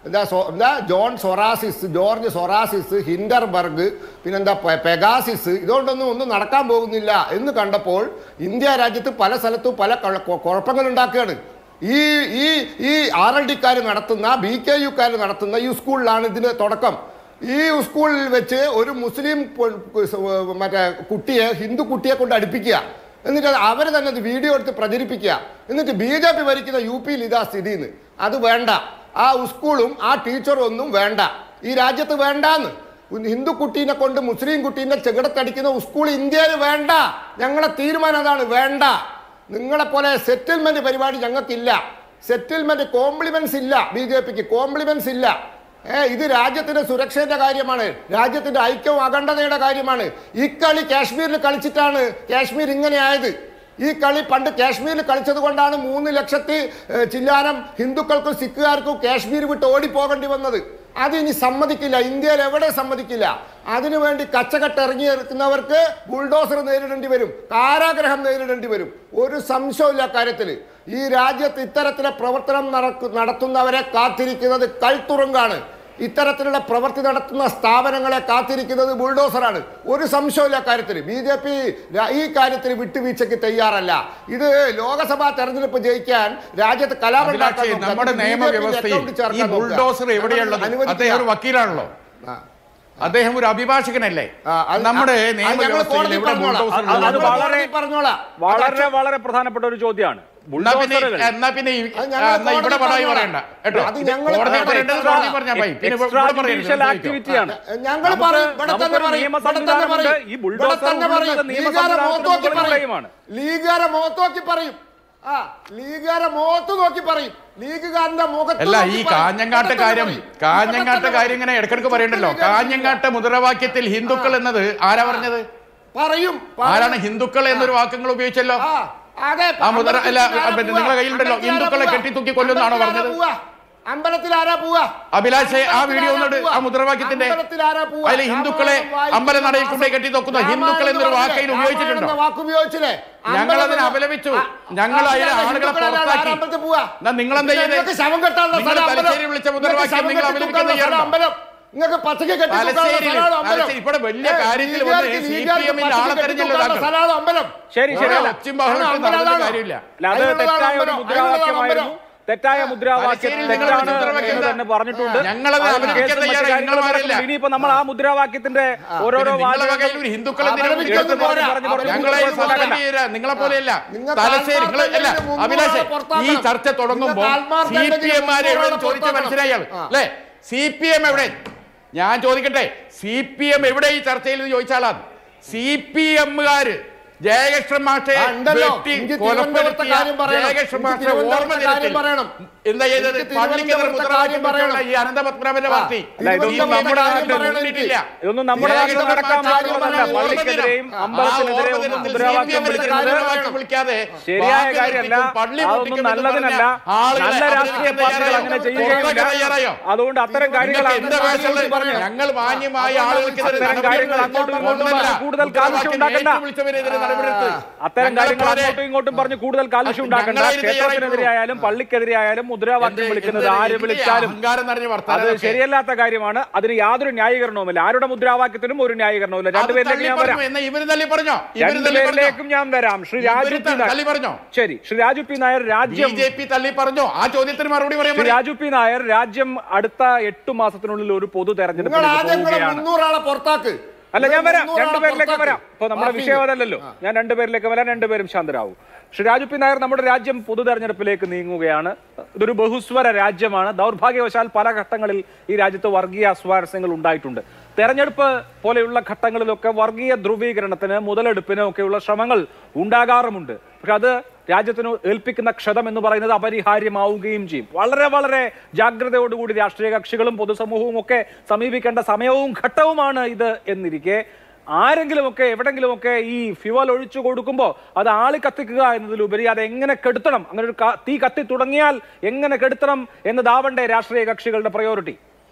എന്താ സോ എന്താ ജോൺ സൊറാസിസ് ജോർജ് സൊറാസിസ് ഹിൻഡർബർഗ് പിന്നെന്താ പെ- പെഗാസിസ് ഇതുകൊണ്ടൊന്നും ഒന്നും നടക്കാൻ പോകുന്നില്ല എന്ന് കണ്ടപ്പോൾ ഇന്ത്യ രാജ്യത്ത് പല സ്ഥലത്തും പല കള- കൊ- കുഴപ്പങ്ങൾ ഉണ്ടാക്കുകയാണ് ഈ ഈ ഈ ആർ എൽ ഡിക്കാർ നടത്തുന്ന ബി കെ യുക്കാർ നടത്തുന്ന ഈ സ്കൂളിലാണ് ഇതിന് തുടക്കം ഈ സ്കൂളിൽ വെച്ച് ഒരു മുസ്ലിം പൊ- മറ്റേ കുട്ടിയെ ഹിന്ദു കുട്ടിയെ കൊണ്ട് അടുപ്പിക്കുക എന്നിട്ട് അവർ തന്നെ അത് വീഡിയോ എടുത്ത് പ്രചരിപ്പിക്കുക എന്നിട്ട് ബി ജെ പി ഭരിക്കുന്ന യു പിയിൽ ഇതാ സ്ഥിതിന്ന് അത് വേണ്ട ആ സ്കൂളും ആ ടീച്ചറും ഒന്നും വേണ്ട ഈ രാജ്യത്ത് വേണ്ടാന്ന് ഹിന്ദു കുട്ടീനെ കൊണ്ട് മുസ്ലിം കുട്ടീനെ ചെകിടത്തടിക്കുന്ന സ്കൂൾ ഇന്ത്യയിൽ വേണ്ട ഞങ്ങളെ തീരുമാനം അതാണ് വേണ്ട നിങ്ങളെ പോലെ സെറ്റിൽമെന്റ് പരിപാടി ഞങ്ങൾക്കില്ല സെറ്റിൽമെന്റ് കോംപ്ലിമെന്റ്സ് ഇല്ല ബി ജെ പിക്ക് കോംപ്ലിമെന്റ്സ് ഇല്ല ഏ ഇത് രാജ്യത്തിന്റെ സുരക്ഷയുടെ കാര്യമാണ് രാജ്യത്തിന്റെ ഐക്യവും അഖണ്ഡതയുടെ കാര്യമാണ് ഈ കളി കാശ്മീരിൽ കളിച്ചിട്ടാണ് കാശ്മീർ ഇങ്ങനെ ആയത് ഈ കളി പണ്ട് കാശ്മീരിൽ കളിച്ചത് കൊണ്ടാണ് മൂന്ന് ലക്ഷത്തി ഏ, ചില്ലാനം ഹിന്ദുക്കൾക്കും സിഖുകാർക്കും കാശ്മീർ വിട്ട് ഓടിപ്പോകേണ്ടി വന്നത് അത് ഇനി സമ്മതിക്കില്ല ഇന്ത്യയിൽ എവിടെ സമ്മതിക്കില്ല അതിനുവേണ്ടി കച്ചകെട്ട് ഇറങ്ങി നിൽക്കുന്നവർക്ക് ബുൾഡോസർ നേരിടേണ്ടി വരും കാരാഗ്രഹം നേരിടേണ്ടി വരും ഒരു സംശയമില്ല കാര്യത്തിൽ ഈ രാജ്യത്ത് ഇത്തരത്തിലെ പ്രവർത്തനം നടക്കു നടത്തുന്നവരെ കാത്തിരിക്കുന്നത് കൽത്തുറുങ്കാണ് ഇത്തരത്തിലുള്ള പ്രവൃത്തി നടത്തുന്ന സ്ഥാപനങ്ങളെ കാത്തിരിക്കുന്നത് ബുൾഡോസറാണ് ഒരു സംശയമില്ല കാര്യത്തിൽ ബി ജെ പി ഈ കാര്യത്തിൽ വിട്ടുവീഴ്ചയ്ക്ക് തയ്യാറല്ല ഇത് ലോകസഭാ തെരഞ്ഞെടുപ്പ് ജയിക്കാൻ രാജ്യത്ത് കലാപം ഉണ്ടാക്കാൻ അഭിലാഷേ നോക്കുക. നമ്മുടെ അത് BJP യുടെ നിയമവ്യവസ്ഥയിൽ account ചേർക്കാൻ ഈ നോക്കുക. ബുൾഡോസർ എവിടെയുള്ളത് അനുവദിക്കുക. അദ്ദേഹം ഒരു വക്കീലാണല്ലോ ആ. അദ്ദേഹം ഒരു അഭിഭാഷകനല്ലേ ആ, അത് നമ്മുടെ അത് ഞങ്ങൾ നിയമവ്യവസ്ഥയിൽ കോടതി എവിടെ പറഞ്ഞോളാം. ബുൾഡോസർ അത് അത് ഉള്ളത്? വളരെ- കോടതി പറഞ്ഞോളാം വളരെ വളരെ പ്രധാനപ്പെട്ട ഒരു ചോദ്യമാണ് എന്നാ പിന്നെ ബുൾഡോസറുകൾ എന്നാ പിന്നെ ഈ- അത് ഞങ്ങൾ എന്നാ ഇവിടെ കോടതി പടായി പറഞ്ഞോളാം. പറയണ്ട കേട്ടോ അത് ഇത് ഞങ്ങൾ കോടതി കോടതി പറയേണ്ടത് പറഞ്ഞോളാം. കോടതി പറഞ്ഞാൽ മതി പിന്നെ ഇവിടെ എക്സ്ട്രാ പറയരുത് ജുഡീഷ്യൽ ചോദിക്കോ. ആക്ടിവിറ്റിയാണ് ഞങ്ങൾ നമുക്ക് പറയും ഇവിടെ തന്നെ നമുക്കൊരു പറയും നിയമ ഇവിടെ തന്നെ സംവിധാനമുണ്ട്. പറയും ഈ ഇവിടെ ബുൾഡോസർ തന്നെ പറയും ഉള്ളത് നിയമ ലീഗാരെ സംവിധാനത്തിന് മുഖത്ത് നോക്കി മുകളിൽ പറയും വിളയുമാണ്. ലീഗാരെ മുഖത്ത് നോക്കി പറയും ആ ലീഗാരെ മുഖത്ത് നോക്കി പറയും ലീഗുകാരന്റെ മുഖത്ത് അല്ല നോക്കി ഈ പറയും. കാഞ്ഞങ്ങാട്ട് ഇവിടെ തന്നെ കാര്യം പറയും. കാഞ്ഞങ്ങാട്ട് ഇവിടെ തന്നെ കാര്യം ഇങ്ങനെ ഇടക്കിടക്ക് പറയണ്ടല്ലോ ഇവിടെ കാഞ്ഞങ്ങാട്ട് മുദ്രാവാക്യത്തിൽ ഹിന്ദുക്കൾ എന്നത് ആരാ പറഞ്ഞത് പറയും പറയും. ആരാണ് ഹിന്ദുക്കൾ എന്നൊരു വാക്കുകൾ ഉപയോഗിച്ചല്ലോ ആ, അതെ ആ മുദ്ര അല്ല അമ്പലത്തിൽ ആരാ പിന്നെ പോവാ? നിങ്ങളുടെ കയ്യിലുണ്ടല്ലോ അമ്പലത്തിൽ ഹിന്ദുക്കളെ ആരാ കെട്ടിത്തൂക്കി പോവാ? കൊല്ലുന്നാണോ അമ്പലത്തിൽ ആരാ പറഞ്ഞത് പോവാ? അമ്പലത്തിൽ ആരാ പോവാ അഭിലാഷേ ആ അമ്പലത്തിൽ വീഡിയോ ആരാ ഒന്നുണ്ട് പോവാ? ആ മുദ്രാവാക്യത്തിന്റെ അമ്പലത്തിൽ ആരാ പോവാ? അതിൽ ഹിന്ദുക്കളെ രാമായണം വായിക്കുന്ന അമ്പല നടയിൽ കൊണ്ടേ കെട്ടി നോക്കുന്ന രാമായണം ഹിന്ദുക്കൾ എന്നൊരു എന്ന് വാക്കയിൽ പറഞ്ഞില്ലേ? ഉപയോഗിച്ചിട്ടുണ്ടോ രാമായണം എന്ന വാക്ക് ഉപയോഗിച്ചില്ലേ ഞങ്ങൾ അതിനെ അമ്പലത്തിൽ- അപലപിച്ചു ആ, ഞങ്ങൾ ആ, അതിലെ ഹിന്ദുക്കളെ ആളുകളെ ആരാ പുറത്താക്കി അമ്പലത്തിൽ പോവാ? എന്നാ നിങ്ങളെന്താ നിങ്ങൾക്ക് ചെയ്തത് ശവം കെട്ടാനുള്ള നിങ്ങൾ സ്ഥലം അമ്പലം. തലശ്ശേരി വിളിച്ച മുദ്രാവാക്യം നിങ്ങൾക്ക് നിങ്ങൾ ശവം അപലപിക്കുന്നത് കെട്ടിത്തൂക്കാനുള്ള സ്ഥലം അമ്പലം നിങ്ങൾക്ക് പച്ചക്ക് കെട്ടിത്തൂക്കാനുള്ള തലശ്ശേരിയിൽ സ്ഥലമാണ് അമ്പലം. തലശ്ശേരി ഇവിടെ വലിയ ഏ, കാര്യത്തിൽ ലീഗുകാർക്ക് വന്ന് സി ലീഗുകാർക്ക് പി എമ്മിന്റെ ആളെ പച്ചക്ക് തെരഞ്ഞെടുത്ത കെട്ടിത്തൂക്കാനുള്ള സ്ഥലമാണ് അമ്പലം ശരി ശരി ഓരോ അല്ല. ഒച്ചയും ബഹളവും ഇട്ട് അമ്പലം നടന്നിട്ട് അതാണോ? കാര്യമില്ല അല്ല, അത് അതിനുള്ളതാണ് തെറ്റായ ഒരു അമ്പലം. മുദ്രാവാക്യമായിരുന്നു അതിനുള്ളതാണ് തെറ്റായ മുദ്രാവാക്യം തലശ്ശേരിയിൽ നിങ്ങൾ തെറ്റാണ് മുദ്രാവാക്യം എന്ന് എന്താ? തന്നെ പറഞ്ഞിട്ടുണ്ട് ഞങ്ങളത് അതിന് അപലപിക്കാൻ കേസും മറ്റു തയ്യാറായി, കാര്യങ്ങളും നിങ്ങൾ മാറില്ല. നടക്കുന്നു. ഇനിയിപ്പോ നമ്മൾ ആ മുദ്രാവാക്യത്തിന്റെ ഓരോരോ പിന്നെ നിങ്ങളുടെ വാചകങ്ങൾ വകയിൽ ഒരു ഹിന്ദുക്കളെ അപലപിക്കുന്നത് എടുത്ത് പോരാ. പറഞ്ഞു, പറഞ്ഞു, ഞങ്ങളെ പറഞ്ഞു, പറഞ്ഞു. നിങ്ങളെ പോലെയല്ല നിങ്ങൾക്ക് തലശ്ശേരി നിങ്ങൾ അല്ല ആത്മാർത്ഥതയിൽ മുന്നൂറ് അഭിലാഷ് ആളെ പുറത്താക്കണം. ഈ ചർച്ച തുടങ്ങുമ്പോൾ നിങ്ങൾക്ക് സി ആത്മാർത്ഥതയിൽ പി എംമാരെ മുന്നൂറ് എവിടെ ആളെ ചോദിച്ച പുറത്താക്കണം. മനസ്സിലായാൽ ആ. അല്ലേ സി പി എം എവിടെ ഞാൻ ചോദിക്കട്ടെ സി പി എം എവിടെ ഈ ചർച്ചയിൽ എന്ന് ചോദിച്ചാലാണ് സി പി എമ്മുകാര് ജയകൃഷ്ണൻ മാഷെ ആ, ഉണ്ടല്ലോ. വെട്ടി എനിക്ക് തിരുവനന്തപുരത്തെ കൊലപ്പെടുത്തിയ കാര്യം പറയണം. ജയകൃഷ്ണൻ എനിക്ക് മാഷെ തിരുവനന്തപുരത്തെ ഓർമ്മ കാര്യം ദിനത്തിൽ പറയണം. എന്താ ചെയ്തത് എനിക്ക് പള്ളിക്കെതിരെ തിരുവനന്തപുരത്തെ മുദ്രാവാക്യം കാര്യം പറയണം. വിളിച്ചുള്ള ഈ അനന്തപത്മനാഭന്റെ ആ. പാർട്ടി അല്ല, ഇതൊന്നും ഈ നമ്മുടെ കാര്യം നാട്ടിൽ പറയണം നിന്നിട്ടില്ല. എനിക്ക്. ഇതൊന്നും നമ്മുടെ നാട്ടിൽ ജയകൃഷ്ണൻ നടക്കാൻ മാഷ് പറ്റുന്നതല്ല കാര്യം പള്ളിക്കെതിരെയും പറയണം. അമ്പലത്തിനെതിരെ ആ ഒന്നും ഓർമ്മദിനത്തിൽ മുദ്രാവാക്യം CPM വിളിക്കുന്നത് മുദ്രാവാക്യം വിളിക്കാതെ ശരിയായ വാക്ക് കാര്യമല്ല കൽപ്പിക്കും, പള്ളി അതൊന്നും പൊട്ടിക്കുമെന്ന് നല്ലതിനല്ല പറഞ്ഞ ആളുകളെ നല്ല രാഷ്ട്രീയ അതിന് പാർട്ടികൾ തയ്യാറായോ? അങ്ങനെ ചെയ്യുകയില്ല പുറത്താക്കാൻ തയ്യാറായോ? അതുകൊണ്ട് അത്തരം കാര്യങ്ങൾ നിങ്ങൾക്ക് എന്താ അങ്ങോട്ട് വേഷമുള്ളത്? പറഞ്ഞു ഞങ്ങൾ മാന്യമായ ആളുകൾക്കെതിരെ അത്തരം കാര്യങ്ങൾ അങ്ങോട്ടും ഇങ്ങോട്ടും പറഞ്ഞ് കൂടുതൽ കാലുഷ്യം ഉണ്ടാക്കണ്ട. വിളിച്ചവരെതിരെ നടപടിയെടുത്ത് അത്തരം കാര്യങ്ങൾ ഞങ്ങളെപ്പോലെ അങ്ങോട്ടും ഇങ്ങോട്ടും പറഞ്ഞ് കൂടുതൽ കാലുഷ്യം ഉണ്ടാക്കണ്ട ഞങ്ങളതിന് ക്ഷേത്രത്തിനെതിരെ ആയാലും പള്ളിക്കെതിരെ ആയാലും മുദ്രാവാക്യം എന്ത് വിളിക്കുന്നത് എന്ത് ആര് എന്ത് വിളിച്ചാലും അഹങ്കാരം നിറഞ്ഞ അത് വർത്താനം ശരിയല്ലാത്ത കാര്യമാണ് അതിന് യാതൊരു ന്യായീകരണവുമില്ല ആരുടെ മുദ്രാവാക്യത്തിനും ഒരു ന്യായീകരണവുമില്ല രണ്ടുപേരിലേക്ക് ഞാൻ വരാം ഇവര് തള്ളി പറഞ്ഞോ ഇവര് തള്ളി പറഞ്ഞോ രണ്ടുപേരിലേക്കും ഞാൻ വരാം ശ്രീ രാജു ഇവര് പി നായർ തള്ളി പറഞ്ഞോ ശരി ശ്രീ രാജു പി നായർ ബി രാജ്യം ജെ പി തള്ളി പറഞ്ഞോ ആ ചോദ്യത്തിന് മറുപടി പറയാൻ ശ്രീ പറയൂ. രാജു പി നായർ രാജ്യം അടുത്ത എട്ട് മാസത്തിനുള്ളിൽ ഒരു പൊതു നിങ്ങൾ തെരഞ്ഞെടുപ്പിലേക്ക് ആദ്യം കൂടെ പോവുകയാണ് മുന്നൂറാളെ പുറത്താക്ക് അല്ല ഞാൻ വരാം മുന്നൂറാളെ രണ്ടുപേരിലേക്ക് പുറത്താക്ക്. വരാം ഇപ്പൊ നമ്മുടെ പാർട്ടിയിൽ. വിഷയം അതല്ലല്ലോ ഞാൻ രണ്ടുപേരിലേക്ക് വരാം രണ്ടുപേരും ശാന്തരാവും ശ്രീ രാജു പി നായർ നമ്മുടെ രാജ്യം പൊതു തെരഞ്ഞെടുപ്പിലേക്ക് നീങ്ങുകയാണ് ഇതൊരു ബഹുസ്വര രാജ്യമാണ് ദൗർഭാഗ്യവശാൽ പല ഘട്ടങ്ങളിൽ ഈ രാജ്യത്ത് വർഗീയ അസ്വാരസ്യങ്ങൾ ഉണ്ടായിട്ടുണ്ട് തെരഞ്ഞെടുപ്പ് പോലെയുള്ള ഘട്ടങ്ങളിലൊക്കെ വർഗീയ ധ്രുവീകരണത്തിന് മുതലെടുപ്പിന് ഒക്കെയുള്ള ശ്രമങ്ങൾ ഉണ്ടാകാറുമുണ്ട് പക്ഷെ അത് രാജ്യത്തിന് ഏൽപ്പിക്കുന്ന ക്ഷതം എന്ന് പറയുന്നത് അപരിഹാര്യമാവുകയും ചെയ്യും വളരെ വളരെ ജാഗ്രതയോടുകൂടി രാഷ്ട്രീയ കക്ഷികളും പൊതുസമൂഹവും ഒക്കെ സമീപിക്കേണ്ട സമയവും ഘട്ടവുമാണ് ഇത് എന്നിരിക്കെ ആരെങ്കിലുമൊക്കെ എവിടെങ്കിലുമൊക്കെ ഈ ഫ്യുവൽ ഒഴിച്ചു കൊടുക്കുമ്പോൾ അത് ആളി കത്തിക്കുക എന്നതിലുപരി അത് എങ്ങനെ കെടുത്തണം അങ്ങനെ ഒരു ക- തീ കത്തി തുടങ്ങിയാൽ എങ്ങനെ കെടുത്തണം എന്നതാവണ്ടേ രാഷ്ട്രീയ കക്ഷികളുടെ പ്രയോറിറ്റി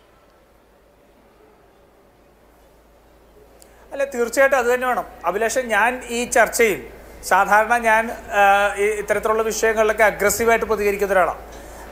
അല്ല തീർച്ചയായിട്ടും അത് തന്നെ വേണം അഭിലാഷൻ ഞാൻ ഈ ചർച്ചയിൽ സാധാരണ ഞാൻ ആ, ഈ ഇത്തരത്തിലുള്ള വിഷയങ്ങളിലൊക്കെ അഗ്രസീവായിട്ട് പ്രതികരിക്കുന്ന ഒരാളാണ്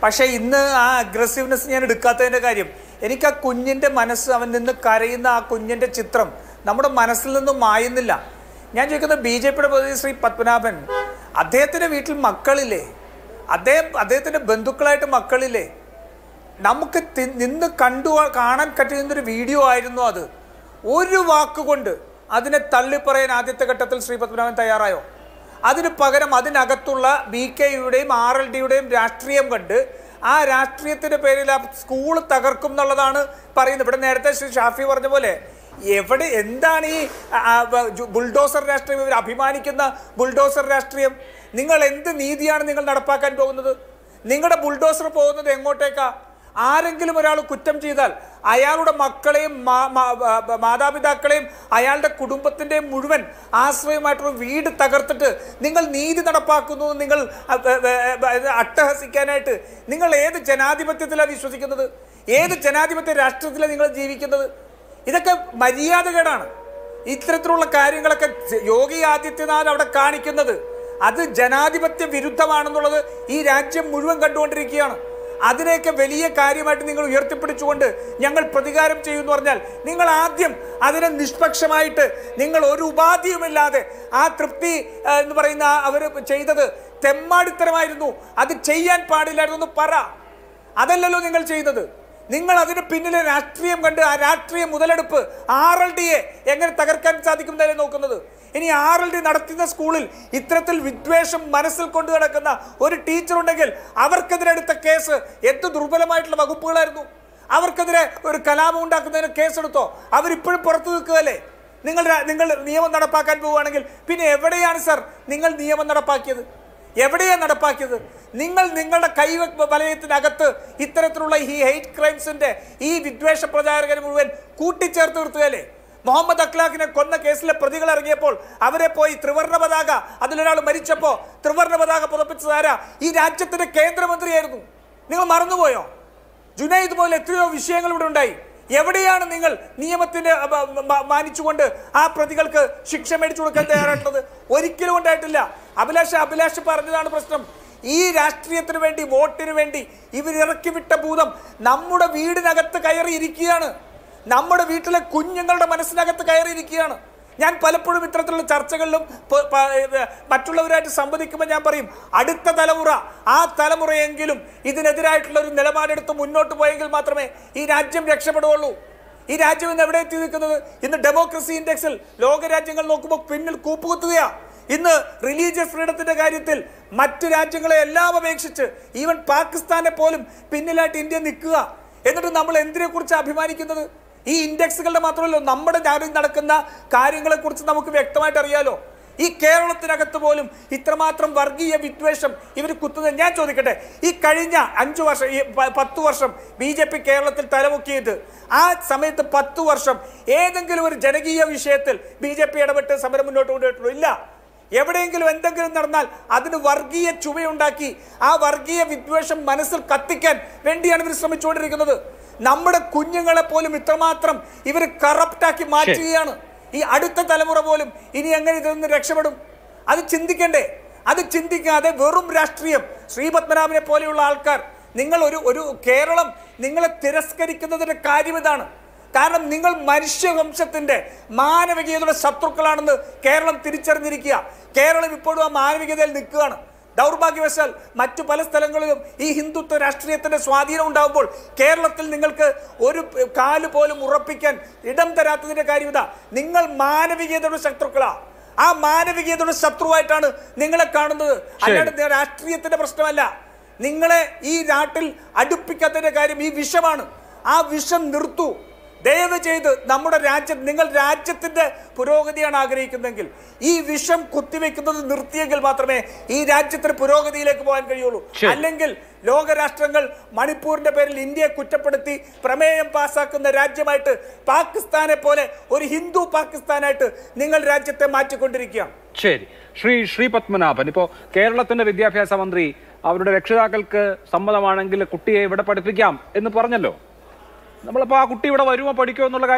പക്ഷേ ഇന്ന് ആ അഗ്രസീവ്നെസ് ഞാൻ എടുക്കാത്തതിൻ്റെ കാര്യം എനിക്ക് ആ കുഞ്ഞിൻ്റെ മനസ്സ് അവൻ നിന്ന് കരയുന്ന ആ കുഞ്ഞിൻ്റെ ചിത്രം നമ്മുടെ മനസ്സിൽ നിന്നും മായുന്നില്ല ഞാൻ ചോദിക്കുന്നത് ബി ജെ പിയുടെ പ്രതിനിധി ശ്രീ പത്മനാഭൻ അദ്ദേഹത്തിൻ്റെ വീട്ടിൽ മക്കളില്ലേ അദ്ദേഹം അദ്ദേഹത്തിൻ്റെ ബന്ധുക്കളായിട്ട് മക്കളില്ലേ നമുക്ക് തി- നിന്ന് കണ്ടു കാണാൻ പറ്റുന്നൊരു വീഡിയോ ആയിരുന്നു അത് ഒരു വാക്കുകൊണ്ട് അതിനെ തള്ളിപ്പറയാൻ ആദ്യത്തെ ഘട്ടത്തിൽ ശ്രീ പത്മനാഭൻ തയ്യാറായോ അതിന് പകരം അതിനകത്തുള്ള ബി കെ യുടെയും ആർ എൽ ഡിയുടെയും രാഷ്ട്രീയം കണ്ട് ആ രാഷ്ട്രീയത്തിന്റെ പേരിൽ ആ സ്കൂൾ തകർക്കും എന്നുള്ളതാണ് പറയുന്നത് ഇവിടെ നേരത്തെ ശ്രീ ഷാഫി പറഞ്ഞ പോലെ എവിടെ എന്താണ് ഈ ആ, ആ, ബ- ജു- ബുൾഡോസർ രാഷ്ട്രീയം ഇവർ അഭിമാനിക്കുന്ന ബുൾഡോസർ രാഷ്ട്രീയം നിങ്ങൾ എന്ത് നീതിയാണ് നിങ്ങൾ നടപ്പാക്കാൻ പോകുന്നത് നിങ്ങളുടെ ബുൾഡോസർ പോകുന്നത് എങ്ങോട്ടേക്കാ ആരെങ്കിലും ഒരാൾ കുറ്റം ചെയ്താൽ അയാളുടെ മക്കളെയും മാ- മാ- ബ- മാതാപിതാക്കളെയും അയാളുടെ കുടുംബത്തിൻ്റെയും മുഴുവൻ ആശ്രയമായിട്ടുള്ള വീട് തകർത്തിട്ട് നിങ്ങൾ നീതി നടപ്പാക്കുന്നു എന്ന് നിങ്ങൾ അ- ബ- ബ- ബ- ഇത് അട്ടഹസിക്കാനായിട്ട് നിങ്ങൾ ഏത് ജനാധിപത്യത്തിലാണ് വിശ്വസിക്കുന്നത് ഏത് ജനാധിപത്യ രാഷ്ട്രത്തിലാണ് നിങ്ങൾ ജീവിക്കുന്നത് ഇതൊക്കെ മര്യാദകേടാണ് ഇത്തരത്തിലുള്ള കാര്യങ്ങളൊക്കെ യോഗി ആദിത്യനാഥ് അവിടെ കാണിക്കുന്നത് അത് ജനാധിപത്യ വിരുദ്ധമാണെന്നുള്ളത് ഈ രാജ്യം മുഴുവൻ കണ്ടുകൊണ്ടിരിക്കുകയാണ് അതിനെയൊക്കെ വലിയ കാര്യമായിട്ട് നിങ്ങൾ ഉയർത്തിപ്പിടിച്ചുകൊണ്ട് ഞങ്ങൾ പ്രതികാരം ചെയ്യുമെന്ന് പറഞ്ഞാൽ നിങ്ങൾ ആദ്യം അതിനെ നിഷ്പക്ഷമായിട്ട് നിങ്ങൾ ഒരു ഉപാധിയുമില്ലാതെ ആ തൃപ്തി ആ, എന്ന് പറയുന്ന അവർ ചെയ്തത് തെമ്മാടിത്തരമായിരുന്നു അത് ചെയ്യാൻ പാടില്ലായിരുന്നു എന്ന് പറ അതല്ലല്ലോ നിങ്ങൾ ചെയ്തത് നിങ്ങൾ അതിന് പിന്നിലെ രാഷ്ട്രീയം കണ്ട് ആ രാഷ്ട്രീയ മുതലെടുപ്പ് ആർ എൽ ഡിയെ എങ്ങനെ തകർക്കാൻ സാധിക്കുന്നതല്ലേ നോക്കുന്നത് ഇനി ആർ എൽ ഡി നടത്തുന്ന സ്കൂളിൽ ഇത്തരത്തിൽ വിദ്വേഷം മനസ്സിൽ കൊണ്ടു നടക്കുന്ന ഒരു ടീച്ചർ ഉണ്ടെങ്കിൽ അവർക്കെതിരെ എടുത്ത കേസ് എന്ത് ദുർബലമായിട്ടുള്ള വകുപ്പുകളായിരുന്നു അവർക്കെതിരെ ഒരു കലാപം ഉണ്ടാക്കുന്നതിന് കേസെടുത്തോ അവരിപ്പോഴും പുറത്തു നിൽക്കുകയല്ലേ നിങ്ങൾ രാ- നിങ്ങൾ നിയമം നടപ്പാക്കാൻ പോവുകയാണെങ്കിൽ പിന്നെ എവിടെയാണ് സർ നിങ്ങൾ നിയമം നടപ്പാക്കിയത് എവിടെയാണ് നടപ്പാക്കിയത് നിങ്ങൾ നിങ്ങളുടെ കൈ വലയത്തിനകത്ത് ഇത്തരത്തിലുള്ള ഈ ഹെയ്റ്റ് ക്രൈംസിന്റെ ഈ വിദ്വേഷ പ്രചാരകരെ മുഴുവൻ കൂട്ടിച്ചേർത്ത് നിർത്തുകയല്ലേ മുഹമ്മദ് അഖ്ലാഖിനെ കൊന്ന കേസിലെ പ്രതികൾ ഇറങ്ങിയപ്പോൾ അവരെ പോയി ത്രിവർണ്ണ പതാക അതിലൊരാൾ മരിച്ചപ്പോ ത്രിവർണ്ണ പതാക പുറപ്പിച്ചത് ആരാ ഈ രാജ്യത്തിന്റെ കേന്ദ്രമന്ത്രിയായിരുന്നു നിങ്ങൾ മറന്നുപോയോ ജുനൈദ് പോലെ എത്രയോ വിഷയങ്ങൾ ഇവിടെ ഉണ്ടായി എവിടെയാണ് നിങ്ങൾ നിയമത്തിന്റെ അ, ബ, മ, മാനിച്ചുകൊണ്ട് ആ പ്രതികൾക്ക് ശിക്ഷ മേടിച്ചു കൊടുക്കാൻ തയ്യാറായിട്ടുള്ളത് ഒരിക്കലും ഉണ്ടായിട്ടില്ല അഭിലാഷ് അഭിലാഷ് പറഞ്ഞതാണ് പ്രശ്നം ഈ രാഷ്ട്രീയത്തിന് വേണ്ടി വോട്ടിന് വേണ്ടി ഇവർ ഇറക്കി വിട്ട ഭൂതം നമ്മുടെ വീടിനകത്ത് കയറി ഇരിക്കുകയാണ് നമ്മുടെ വീട്ടിലെ കുഞ്ഞുങ്ങളുടെ മനസ്സിനകത്ത് കയറിയിരിക്കുകയാണ് ഞാൻ പലപ്പോഴും ഇത്തരത്തിലുള്ള ചർച്ചകളിലും പ- പ- ഇത് മറ്റുള്ളവരായിട്ട് സംവദിക്കുമ്പോൾ ഞാൻ പറയും അടുത്ത തലമുറ ആ തലമുറയെങ്കിലും ഇതിനെതിരായിട്ടുള്ള ഒരു നിലപാടെടുത്ത് മുന്നോട്ട് പോയെങ്കിൽ മാത്രമേ ഈ രാജ്യം രക്ഷപ്പെടുകയുള്ളൂ ഈ രാജ്യം ഇന്ന് എവിടെ എത്തി നിൽക്കുന്നത് ഇന്ന് ഡെമോക്രസി ഇൻഡെക്സിൽ ലോകരാജ്യങ്ങൾ നോക്കുമ്പോൾ പിന്നിൽ കൂപ്പുകുത്തുകയാ ഇന്ന് റിലീജിയസ് ഫ്രീഡത്തിന്റെ കാര്യത്തിൽ മറ്റു രാജ്യങ്ങളെ എല്ലാം അപേക്ഷിച്ച് ഈവൻ പാകിസ്ഥാനെ പോലും പിന്നിലായിട്ട് ഇന്ത്യ നിൽക്കുക എന്നിട്ട് നമ്മൾ എന്തിനെ കുറിച്ച് അഭിമാനിക്കുന്നത് ഈ ഇൻഡെക്സുകളുടെ മാത്രമല്ല നമ്മുടെ നാട്ടിൽ നടക്കുന്ന കാര്യങ്ങളെ കുറിച്ച് നമുക്ക് വ്യക്തമായിട്ട് അറിയാലോ ഈ കേരളത്തിനകത്ത് പോലും ഇത്രമാത്രം വർഗീയ വിദ്വേഷം ഇവർ കുത്തുന്നത് ഞാൻ ചോദിക്കട്ടെ ഈ കഴിഞ്ഞ അഞ്ചു വർഷം ഈ പ- പത്ത് വർഷം ബി ജെ പി കേരളത്തിൽ തലമുക്കിയത് ആ സമയത്ത് പത്ത് വർഷം ഏതെങ്കിലും ഒരു ജനകീയ വിഷയത്തിൽ ബി ജെ പി ഇടപെട്ട് സമരം മുന്നോട്ട് കൊണ്ടുപോയിട്ടുള്ളൂ ഇല്ല എവിടെയെങ്കിലും എന്തെങ്കിലും നടന്നാൽ അതിന് വർഗീയ ചുവയുണ്ടാക്കി ആ വർഗീയ വിദ്വേഷം മനസ്സിൽ കത്തിക്കാൻ വേണ്ടിയാണ് ഇവർ ശ്രമിച്ചുകൊണ്ടിരിക്കുന്നത് നമ്മുടെ കുഞ്ഞുങ്ങളെ പോലും ഇത്രമാത്രം ഇവർ കറപ്റ്റാക്കി മാറ്റുകയാണ് ഈ അടുത്ത തലമുറ പോലും ഇനി എങ്ങനെ ഇതിൽ നിന്ന് രക്ഷപ്പെടും അത് ചിന്തിക്കണ്ടേ അത് ചിന്തിക്കാതെ വെറും രാഷ്ട്രീയം ശ്രീപത്മനാഭനെ പോലെയുള്ള ആൾക്കാർ നിങ്ങൾ ഒരു ഒരു കേരളം നിങ്ങളെ തിരസ്കരിക്കുന്നതിന്റെ കാര്യം ഇതാണ് കാരണം നിങ്ങൾ മനുഷ്യവംശത്തിന്റെ മാനവികതയുടെ ശത്രുക്കളാണെന്ന് കേരളം തിരിച്ചറിഞ്ഞിരിക്കുക കേരളം ഇപ്പോഴും ആ മാനവികതയിൽ നിൽക്കുകയാണ് ദൗർഭാഗ്യവശാൽ മറ്റു പല സ്ഥലങ്ങളിലും ഈ ഹിന്ദുത്വ രാഷ്ട്രീയത്തിന്റെ സ്വാധീനം ഉണ്ടാകുമ്പോൾ കേരളത്തിൽ നിങ്ങൾക്ക് ഒരു കാല് പോലും ഉറപ്പിക്കാൻ ഇടം തരാത്തതിന്റെ കാര്യം ഇതാ നിങ്ങൾ മാനവികതയുടെ ശത്രുക്കളാ ആ മാനവികതയുടെ ശത്രുവായിട്ടാണ് നിങ്ങളെ കാണുന്നത് അല്ലാണ്ട് രാഷ്ട്രീയത്തിന്റെ പ്രശ്നമല്ല നിങ്ങളെ ഈ നാട്ടിൽ അടുപ്പിക്കാത്തതിന്റെ കാര്യം ഈ വിഷമാണ് ആ വിഷം നിർത്തൂ ദയവ് ചെയ്ത് നമ്മുടെ രാജ്യം നിങ്ങൾ രാജ്യത്തിന്റെ പുരോഗതിയാണ് ആഗ്രഹിക്കുന്നതെങ്കിൽ ഈ വിഷം കുത്തിവെക്കുന്നത് നിർത്തിയെങ്കിൽ മാത്രമേ ഈ രാജ്യത്തിന് പുരോഗതിയിലേക്ക് പോകാൻ കഴിയുള്ളൂ അല്ലെങ്കിൽ ലോകരാഷ്ട്രങ്ങൾ മണിപ്പൂരിന്റെ പേരിൽ ഇന്ത്യയെ കുറ്റപ്പെടുത്തി പ്രമേയം പാസാക്കുന്ന രാജ്യമായിട്ട് പാകിസ്ഥാനെ പോലെ ഒരു ഹിന്ദു പാകിസ്ഥാനായിട്ട് നിങ്ങൾ രാജ്യത്തെ മാറ്റിക്കൊണ്ടിരിക്കുകയാണ് ശരി ശ്രീ ശ്രീ പത്മനാഭൻ ഇപ്പോൾ കേരളത്തിന്റെ വിദ്യാഭ്യാസ മന്ത്രി അവരുടെ രക്ഷിതാക്കൾക്ക് സമ്മതമാണെങ്കിൽ കുട്ടിയെ ഇവിടെ പഠിപ്പിക്കാം എന്ന് പറഞ്ഞല്ലോ നമ്മളിപ്പോൾ ആ കുട്ടി ഇവിടെ വരുമോ പഠിക്കുമോ എന്നുള്ള കാര്യം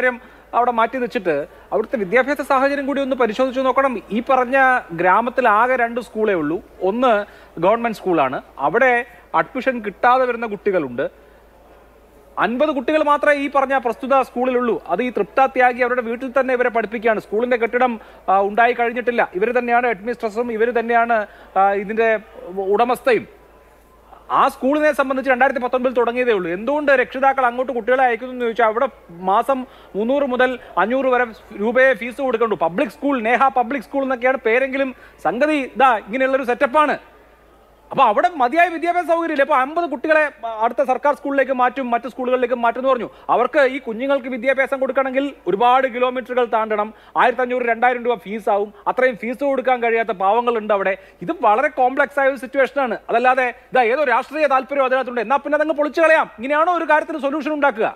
അവിടെ മാറ്റി വെച്ചിട്ട് അവിടുത്തെ വിദ്യാഭ്യാസ സാഹചര്യം കൂടി ഒന്ന് പരിശോധിച്ച് നോക്കണം ഈ പറഞ്ഞ ഗ്രാമത്തിൽ ആകെ രണ്ട് സ്കൂളേ ഉള്ളൂ ഒന്ന് ഗവൺമെന്റ് സ്കൂളാണ് അവിടെ അഡ്മിഷൻ കിട്ടാതെ വരുന്ന കുട്ടികളുണ്ട് അൻപത് കുട്ടികൾ മാത്രമേ ഈ പറഞ്ഞ പ്രസ്തുത സ്കൂളിലുള്ളൂ അത് ഈ തൃപ്ത ത്യാഗി അവരുടെ വീട്ടിൽ തന്നെ ഇവരെ പഠിപ്പിക്കുകയാണ് സ്കൂളിന്റെ കെട്ടിടം ആ, ഉണ്ടായി കഴിഞ്ഞിട്ടില്ല ഇവർ തന്നെയാണ് അഡ്മിനിസ്ട്രേറ്ററും ഇവർ തന്നെയാണ് ആ, ഇതിന്റെ ഉടമസ്ഥയും ആ സ്കൂളിനെ സംബന്ധിച്ച് രണ്ടായിരത്തി പത്തൊൻപതിൽ തുടങ്ങിയതേ ഉള്ളൂ എന്തുകൊണ്ട് രക്ഷിതാക്കൾ അങ്ങോട്ട് കുട്ടികളെ അയക്കുന്നു എന്ന് ചോദിച്ചാൽ അവിടെ മാസം മുന്നൂറ് മുതൽ അഞ്ഞൂറ് വരെ രൂപയെ ഫീസ് കൊടുക്കണ്ടു public school Neha public school എന്നൊക്കെയാണ് പേരെങ്കിലും സംഗതി ഇതാ ഇങ്ങനെയുള്ളൊരു സെറ്റപ്പാണ് അപ്പൊ അവിടെ മതിയായ വിദ്യാഭ്യാസ സൗകര്യമില്ല അപ്പൊ അമ്പത് കുട്ടികളെ അടുത്ത സർക്കാർ സ്കൂളിലേക്ക് മാറ്റും മറ്റു സ്കൂളുകളിലേക്ക് മാറ്റും എന്ന് പറഞ്ഞു അവർക്ക് ഈ കുഞ്ഞുങ്ങൾക്ക് വിദ്യാഭ്യാസം കൊടുക്കണമെങ്കിൽ ഒരുപാട് കിലോമീറ്ററുകൾ താണ്ടണം ആയിരത്തി അഞ്ഞൂറ് രണ്ടായിരം രൂപ ഫീസ് ആവും അത്രയും ഫീസ് കൊടുക്കാൻ കഴിയാത്ത പാവങ്ങളുണ്ട് അവിടെ ഇത് വളരെ കോംപ്ലക്സ് ആയ ഒരു സിറ്റുവേഷൻ ആണ് അതല്ലാതെ ഇതാ ഏതോ രാഷ്ട്രീയ താല്പര്യം അതിനകത്തുണ്ട് എന്നാ പിന്നെ അതങ്ങ് പൊളിച്ചു കളയാം ഇങ്ങനെയാണോ ഒരു കാര്യത്തിന് സൊല്യൂഷൻ ഉണ്ടാക്കുക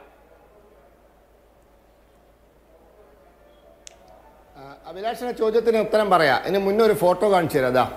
ആ, അഭിലാഷിന്റെ ചോദ്യത്തിന് ഉത്തരം പറയാം ഇതിന് മുന്നേ ഒരു ഫോട്ടോ കാണിച്ചു തരാം അതാ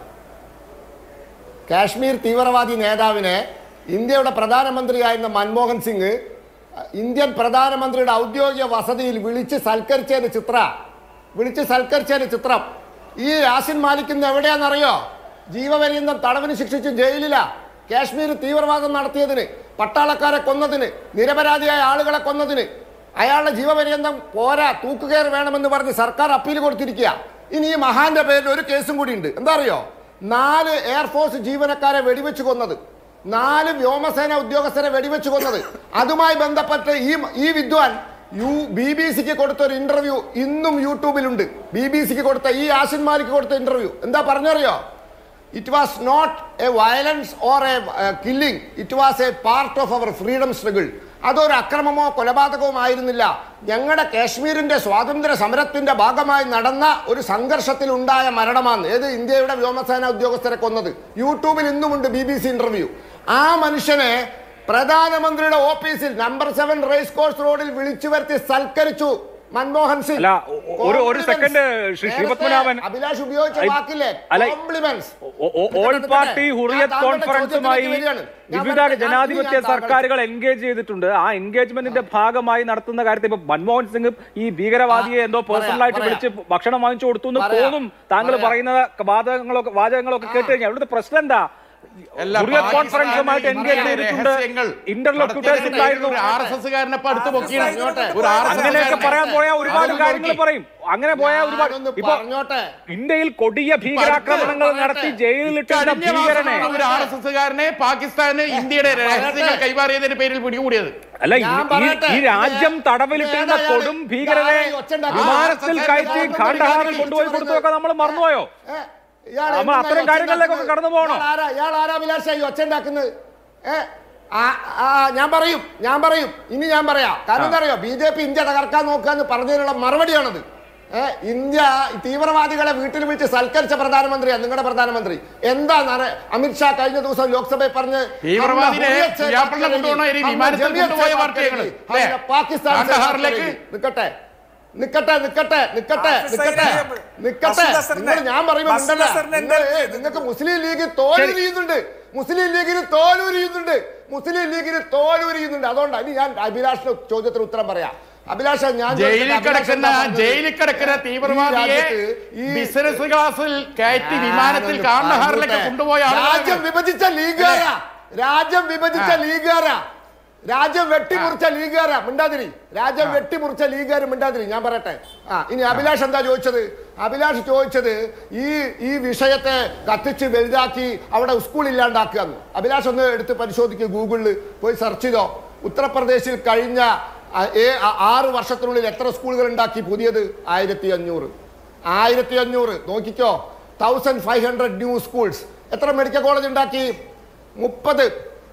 കാശ്മീർ തീവ്രവാദി നേതാവിനെ ഇന്ത്യയുടെ പ്രധാനമന്ത്രിയായിരുന്ന മൻമോഹൻ സിംഗ് അഹ്, ഇന്ത്യൻ പ്രധാനമന്ത്രിയുടെ ഔദ്യോഗിക വസതിയിൽ വിളിച്ച് സൽക്കരിച്ചതിന് ചിത്ര വിളിച്ച് സൽക്കരിച്ചതിന് ചിത്രം ഈ യാസിൻ മാലിക് ഇന്ന് എവിടെയാണെന്നറിയോ ജീവപര്യന്തം തടവിന് ശിക്ഷിച്ച് ജയിലിലാ കാശ്മീർ തീവ്രവാദം നടത്തിയതിന് പട്ടാളക്കാരെ കൊന്നതിന് നിരപരാധിയായ ആളുകളെ കൊന്നതിന് അയാളുടെ ജീവപര്യന്തം പോരാ തൂക്കുകയർ വേണമെന്ന് പറഞ്ഞ് സർക്കാർ അപ്പീൽ കൊടുത്തിരിക്കുക ഇനി ഈ മഹാന്റെ പേരിൽ ഒരു കേസും കൂടി ഉണ്ട് എന്താ അറിയോ നാല് എയർഫോഴ്സ് ജീവനക്കാരെ വെടിവെച്ച് കൊന്നത് നാല് വ്യോമസേന ഉദ്യോഗസ്ഥരെ വെടിവെച്ച് കൊന്നത് അതുമായി ബന്ധപ്പെട്ട് ഈ ഈ വിദ്വാൻ യു ബി ബി സിക്ക് കൊടുത്ത ഒരു ഇന്റർവ്യൂ ഇന്നും യൂട്യൂബിലുണ്ട് ബി ബി സിക്ക് കൊടുത്ത ഈ ആസിൻ മാലിക്ക് കൊടുത്ത ഇന്റർവ്യൂ എന്താ പറഞ്ഞറിയോ it was not a violence or a killing it was a part of our freedom struggle അതൊരു അക്രമമോ കൊലപാതകവും ആയിരുന്നില്ല ഞങ്ങളുടെ കാശ്മീരിന്റെ സ്വാതന്ത്ര്യ സമരത്തിന്റെ ഭാഗമായി നടന്ന ഒരു സംഘർഷത്തിൽ ഉണ്ടായ മരണമാണ് ഏത് ഇന്ത്യയുടെ വ്യോമസേന ഉദ്യോഗസ്ഥരെ കൊന്നത് യൂട്യൂബിൽ ഇന്നുമുണ്ട് ബി ബി സി ഇന്റർവ്യൂ ആ മനുഷ്യനെ പ്രധാനമന്ത്രിയുടെ ഓഫീസിൽ നമ്പർ സെവൻ റേസ് കോഴ്സ് റോഡിൽ വിളിച്ചു വരുത്തി സൽക്കരിച്ചു മൻമോഹൻ സിംഗ് അല്ല, ഒരു- ഒരു second, ശ്രീ നേരത്തെ ശ്രീപത്മനാഭൻ. അഭിലാഷ് ഉപയോഗിച്ച ഐ- വാക്കില്ലേ അല്ല, കോംപ്ലിമെന്റ്സ് ഓ- ഓ- ഓൾ പാർട്ടി ഹുറിയത്ത് കോൺഫറൻസുമായി വിവിധ ജനാധിപത്യ സർക്കാരുകൾ എൻഗേജ് ചെയ്തിട്ടുണ്ട് ആ എൻഗേജ്മെന്റിന്റെ ഭാഗമായി നടത്തുന്ന കാര്യത്തിൽ ഇപ്പൊ മൻമോഹൻ സിംഗ് ഈ ഭീകരവാദിയെ ആ, എന്തോ പറയാം, പേഴ്സണൽ ആയിട്ട് പറയാം. വിളിച്ച് ഭക്ഷണം വാങ്ങിച്ചു കൊടുത്തു എന്ന് പറയാം, തോന്നും താങ്കൾ പറയാം. പറയുന്ന വാചകങ്ങളൊക്കെ വാചകങ്ങളൊക്കെ കേട്ട് കഴിഞ്ഞാൽ ഇവിടുത്തെ പ്രശ്നം എന്താ എല്ലാ ഹുറിയത്ത് പാകിസ്ഥാനിലെ കോൺഫറൻസുമായിട്ട് എൻഗേജ് ഇന്ത്യയിലെ ചെയ്തിട്ടുണ്ട് രഹസ്യങ്ങൾ ഇന്റർലോക്യൂട്ടേഴ്സ് ഉണ്ടായിരുന്നു ഒരു ആർ എസ് എസ്സുകാരനെ ഇപ്പൊ അടുത്ത് പൊക്കിയാണ് പറഞ്ഞോട്ടെ. ഒരു ആർ എസ് അങ്ങനെയൊക്കെ പറയാൻ പോയാൽ ഒരുപാട് കാര്യങ്ങൾ പറയും അങ്ങനെ പോയാൽ ഒരുപാട് ഞാനൊന്ന് ഇപ്പൊ പറഞ്ഞോട്ടെ. ഇന്ത്യയിൽ കൊടിയ ഭീകരാക്രമണങ്ങൾ പറയട്ടെ. നടത്തി ജയിലിലിട്ടിരുന്ന ഭീകരനെ ഒരു ആർ എസ് എസ്സുകാരനെ പാകിസ്ഥാന് ഇന്ത്യയുടെ രഹസ്യങ്ങൾ കൈമാറിയതിന്റെ പേരിൽ പിടികൂടിയത് അല്ല ഈ- ഞാൻ ഈ- പറയട്ടെ. ഈ രാജ്യം ഇത് തടവിലിട്ടിരുന്ന ഏതാ കൊടും ഇയാള്? ഭീകരരെ ഇയാള് ഈ ഒച്ചയുണ്ടാക്കി. വിമാനത്തിൽ ആ, കയറ്റി ഇയാള് ഖണ്ഡഹാറിൽ ഇയാള് കൊണ്ടുപോയി ഇയാള് കൊടുത്തതൊക്കെ നമ്മൾ മറന്നുപോയോ ഏ, ഇയാള് നമ്മൾ എന്തിനാ അത്തരം ഈ കാര്യങ്ങളിലേക്കൊക്കെ ഒച്ച കടന്നു പോകണോ? ഇയാൾ ആരാ ഇയാൾ ആരാ അഭിലാഷ ഈ ഒച്ച ഉണ്ടാക്കുന്നത് ഏ ആ, ആ, ഞാൻ പറയും ഞാൻ പറയും ഇനി ഞാൻ പറയാം കാരണം എന്താ അറിയോ ബി ജെ പി ഇന്ത്യ തകർക്കാൻ നോക്കാന്ന് പറഞ്ഞതിനുള്ള മറുപടിയാണത് ഏ ഇന്ത്യ ഈ തീവ്രവാദികളെ വീട്ടിൽ വിളിച്ച് സൽക്കരിച്ച പ്രധാനമന്ത്രിയാണ് നിങ്ങളുടെ പ്രധാനമന്ത്രി എന്താ അമിത്ഷാ കഴിഞ്ഞ ദിവസം ലോക്സഭയിൽ പറഞ്ഞ് തീവ്രവാദിനെ ഹം ഹുറിയത് സേ പുയ്യാപ്പിളിനെ ബാത് കൊണ്ടുപോകണ ഒരു കരേഗി, വിമാനത്തിൽ ഹം ജമിയത്ത് കൊണ്ടുപോയ സേ ബാത് വാർത്തയാണ്. കരേഗി, അല്ലേ? ഹം പാകിസ്ഥാൻ സേ ബാത് കാണ്ഡഹാറിലേക്ക് കരേഗി. നിക്കട്ടെ നിക്കട്ടെ നിക്കട്ടെ നിക്കട്ടെ ആസിഫ് നിക്കട്ടെ സൈനിയെ- നിക്കട്ടെ മസൂദ് അസറിനെ- നിങ്ങൾ ഞാൻ പറയുമ്പോൾ മസൂദ് ഉണ്ടല്ലോ, അസറിനെ നിങ്ങൾ എന്താ ഏ, നിങ്ങൾക്ക് മുസ്ലിം ലീഗ് തോലുരിയുന്നുണ്ട് മുസ്ലിം ലീഗിന് തോലുരിയുന്നുണ്ട് മുസ്ലിം ലീഗിന് തോലുരിയുന്നുണ്ട് അതുകൊണ്ടാണ് ഇനി ഞാൻ അഭിലാഷിന്റെ ചോദ്യത്തിന് ഉത്തരം പറയാം അഭിലാഷ ഞാൻ ജയിലിൽ ചോദിച്ചത് അഭിലാഷ് കിടക്കുന്ന എന്താ പറഞ്ഞത്? ജയിലിൽ കിടക്കുന്ന ഈ തീവ്രവാദിയെ രാജ്യത്ത് ഈ- ബിസിനസ് ക്ലാസ്സിൽ കയറ്റി വിമാനത്തിൽ ഞാനൊന്ന് കാണ്ഡഹാറിലേക്ക് പറഞ്ഞോട്ടെ. കൊണ്ടുപോയ രാജ്യം ആളുകളാണ് വിഭജിച്ച ലീഗാരാ രാജ്യം വിഭജിച്ച ലീഗാരാ രാജ്യം വെട്ടിമുറിച്ച ലീഗാരാ മിണ്ടാതിരി രാജ്യം വെട്ടിമുറിച്ച ലീഗാര് മിണ്ടാതിരി ഞാൻ പറയട്ടെ ആ ഇനി അഭിലാഷ് എന്താ ചോദിച്ചത് അഭിലാഷ് ചോദിച്ചത് ഈ ഈ വിഷയത്തെ കത്തിച്ച് വലുതാക്കി അവിടെ സ്കൂൾ ഇല്ലാണ്ടാക്കുക എന്ന് അഭിലാഷ് ഒന്ന് എടുത്ത് പരിശോധിക്കുക ഗൂഗിളിൽ പോയി സെർച്ച് ചെയ്തോ ഉത്തർപ്രദേശിൽ കഴിഞ്ഞ ആ, ഏ- ആ- ആറ് വർഷത്തിനുള്ളിൽ എത്ര സ്കൂളുകൾ ഉണ്ടാക്കി പുതിയത് ആയിരത്തി അഞ്ഞൂറ് ആയിരത്തി അഞ്ഞൂറ് നോക്കിക്കോ thousand five hundred new schools എത്ര മെഡിക്കൽ കോളേജ് ഉണ്ടാക്കി മുപ്പത്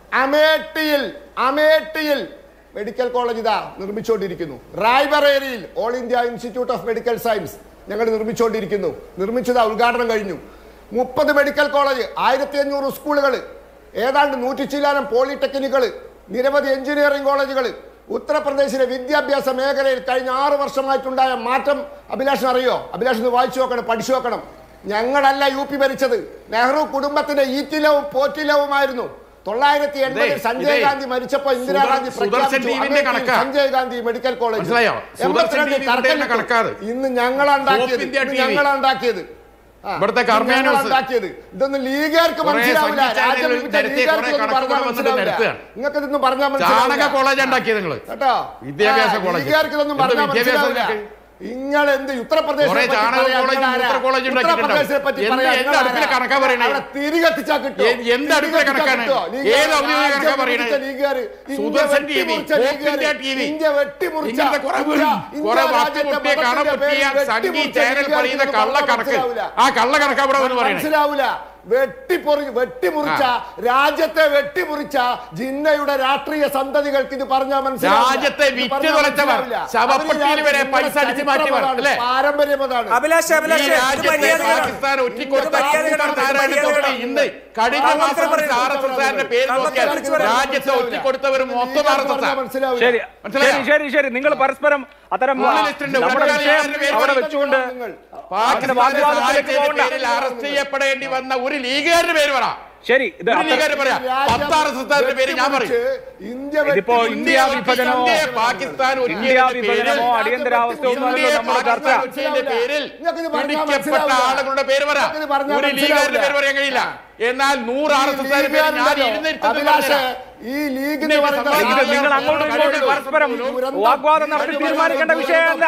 അമേഠിയിൽ അമേഠിയിൽ മെഡിക്കൽ കോളേജ് ഇതാ നിർമ്മിച്ചുകൊണ്ടിരിക്കുന്നു റായ്ബറേലിയിൽ All India Institute of Medical Science ഞങ്ങൾ നിർമ്മിച്ചുകൊണ്ടിരിക്കുന്നു നിർമ്മിച്ചതാ ഉദ്ഘാടനം കഴിഞ്ഞു മുപ്പത് മെഡിക്കൽ കോളേജ് ആയിരത്തി അഞ്ഞൂറ് സ്കൂളുകൾ ഏതാണ്ട് നൂറ്റി ചില്ലാനം പോളിടെക്നിക്കുകൾ നിരവധി എഞ്ചിനീയറിംഗ് കോളേജുകൾ ഉത്തർപ്രദേശിലെ വിദ്യാഭ്യാസ മേഖലയിൽ കഴിഞ്ഞ ആറ് വർഷമായിട്ടുണ്ടായ മാറ്റം അഭിലാഷിന് അറിയോ അഭിലാഷ് ഒന്ന് വായിച്ചു നോക്കണം പഠിച്ചു നോക്കണം ഞങ്ങളല്ല യു പി ഭരിച്ചത് നെഹ്റു കുടുംബത്തിന്റെ ഈറ്റിലവും പോറ്റിലവുമായിരുന്നു തൊള്ളായിരത്തി എൺപതിൽ ഇതേ, സഞ്ജയ് ഇതേ, ഗാന്ധി മരിച്ചപ്പോ ഇന്ദിരാഗാന്ധി സുദർ- സുദർശൻ പ്രഖ്യാപിച്ചു ടീമിന്റെ അമേരിക്കയിൽ കണക്കാ. സഞ്ജയ് ഗാന്ധി മെഡിക്കൽ കോളേജ് മനസ്സിലായോ? സുദർശൻ എൺപത്തിരണ്ടിൽ ടീമിന്റെ തറക്കല്ലിട്ടു. കണക്കാത്. ഇന്ന് ഞങ്ങളാണ്ടാക്കിയത് ഹോപ്പ് ഇന്ത്യ ഇന്ന് ടീവി. ഞങ്ങളാണ്ടാക്കിയത് ആ, ഇവിടുത്തെ ഇത് കർമ്മ ന്യൂസ്. ഞങ്ങളാണ്ടാക്കിയത് ഇതൊന്നും ലീഗുകാർക്ക് കുറേ മനസ്സിലാവില്ല സംഘി രാജ്യം ചാനലുകൾ വിട്ട നിരത്തി ലീഗുകാർക്ക് കുറേ ഇതൊന്നും കണക്കുകൾ പറഞ്ഞാൽ വന്നിട്ട് മനസ്സിലാവില്ല നിരത്തുകയാണ്. നിങ്ങൾക്ക് ഇതൊന്നും പറഞ്ഞാൽ ചാണക മനസ്സിലാവില്ല കോളേജ് ഉണ്ടാക്കിയത് നിങ്ങള് കേട്ടോ വിദ്യാഭ്യാസ ആ, കോളേജ്. ലീഗുകാർക്ക് ഇതൊന്നും എന്ത് പറഞ്ഞാൽ വിദ്യാഭ്യാസം മനസ്സിലാവില്ല നിങ്ങൾക്ക്? നിങ്ങൾ എന്ത് ഉത്തർപ്രദേശിനെ കുറേ പറ്റി ചാണക പറയാൻ കോളേജും നിങ്ങൾ ആരാ? മൂത്ര കോളേജും ഉത്തർപ്രദേശിനെ പറ്റി എന്ത് പറയാൻ എന്ത് നിങ്ങൾ അടുപ്പിലെ ആരാ? കണക്കാ പറയണേ? അവിടെ തിരി കത്തിച്ചാ കിട്ടുമോ? ഏ- എന്ത് അടുപ്പിലെ തിരി കത്തിച്ചാ കണക്കാണ്? കിട്ടുമോ? ലീഗുകാർ ഏത് ഔദ്യോഗിക രാജ്യം കണക്കാ പറയണേ? പിടിച്ച ലീഗുകാർ, ഇന്ത്യ സുദർശൻ ടി വി, വെട്ടിമുറിച്ച ഹോപ്പ് ലീഗുകാർ, ഇന്ത്യ ടി വി. ഇന്ത്യ വെട്ടിമുറിച്ച ഇങ്ങനത്തെ കുറെ ഇന്ത്യ- കുറെ ഇന്ത്യ വട്ട് രാജ്യത്തെ പൊട്ടിയ കണ മതത്തിന്റെ പൊട്ടിയ പേരിൽ സംഘി വെട്ടിമുറിച്ച ചാനൽ ലീഗുകാർക്ക് പറയുന്ന ഇതൊന്നും കള്ള കണക്ക് മനസ്സിലാവില്ല. ആ കള്ള കണക്ക് അവിടെ വന്ന് പറയണേ മനസ്സിലാവില്ല വെട്ടിപ്പൊറി വെട്ടിമുറിച്ച രാജ്യത്തെ വെട്ടിമുറിച്ച ജിന്നയുടെ രാഷ്ട്രീയ സന്തതികൾക്ക് ഇത് പറഞ്ഞാൽ മനസ്സിലാവില്ല. രാജ്യത്തെ ഇത് വിറ്റ് പറഞ്ഞാൽ തുലച്ചവർ, മനസ്സിലാവില്ല. ശവപ്പെട്ടിയിൽ വരെ അവര് പൈസ അടിച്ച് മാറ്റിയവർ, ചരിത്രം അല്ലേ? അതാണ്, പാരമ്പര്യം അതാണ് അഭിലാഷ് ഈ അഭിലാഷ് ഇത് രാജ്യത്തെ മര്യാദകളാണ്. പാകിസ്ഥാൻ ഒറ്റിക്കൊടുത്ത ഇത് മര്യാദകളാണ്. അബ്ദുൾ നാരായണ ഇത് തൊട്ട് മര്യാദകളാണ്. ഇന്ന് കഴിഞ്ഞ കള്ളത്തരം മാസം പറയുന്നു. ആർ എസ് എസ്കാരന്റെ പേര് നോക്കിയാൽ കള്ളത്തരം പറയുന്നു. രാജ്യത്തെ ഒറ്റിക്കൊടുത്തവർ മൊത്തം ആർ എസ് എസ് മനസ്സിലാവില്ല ശരി മനസ്സിലായോ? ശരി ശരി ശരി നിങ്ങൾ പരസ്പരം അത്തരം ആ, ജേർണലിസ്റ്റിന്റെ നമ്മുടെ ഉടനെ വിഷയം ആരുടെ പേര് അവിടെ പറയുന്നത് വെച്ചുകൊണ്ട് നിങ്ങൾ? അങ്ങനെ പാകിസ്ഥാന്റെ വാഗ്വാദത്തിലേക്ക് സഹായത്തിന്റെ പോകണ്ട പേരിൽ അറസ്റ്റ് ചെയ്യപ്പെടേണ്ടി വന്ന ഒരു ലീഗുകാരുടെ പേര് പറ ശരി ഇത് ഒരു അത്തരം- ലീഗുകാരുടെ പറയാം പത്ത് ആർ എസ് എസ്കാരുടെ പേര് ഞാൻ പറയും ഇന്ത്യ ഇതിപ്പോ വെട്ടിമുറിച്ച് ഇന്ത്യ വിഭജനമോ ഇന്ത്യയെ പാകിസ്ഥാൻ ഇന്ത്യ വിഭജനമോ അടിയന്തരാവസ്ഥയോ ഒന്നുമല്ലോ നമ്മുടെ ചർച്ച ഒറ്റിയതിന്റെ പേരിൽ നിങ്ങൾക്ക് ഇത് പറഞ്ഞാൽ പിടിക്കപ്പെട്ട മനസ്സിലാവില്ല. ആളുകളുടെ പേര് പറ നിങ്ങൾക്ക് ഇത് പറഞ്ഞാൽ ഒരു ലീഗുകാരുടെ മനസ്സിലാവില്ല. പേര് പറയാൻ കഴിയില്ല എന്നാൽ നൂറ് ആർ എസ് എസ്കാരുടെ പേര് ഞാൻ ഇരുന്നിരുത്തുന്നു അഭിലാഷ് ഈ ലീഗ് എന്ന് പറയുന്ന ഇത് നിങ്ങൾ അങ്ങോട്ടും ഇങ്ങോട്ടും പരസ്പരം വാഗ്വാദം നടത്തി തീരുമാനിക്കേണ്ട വിഷയമല്ല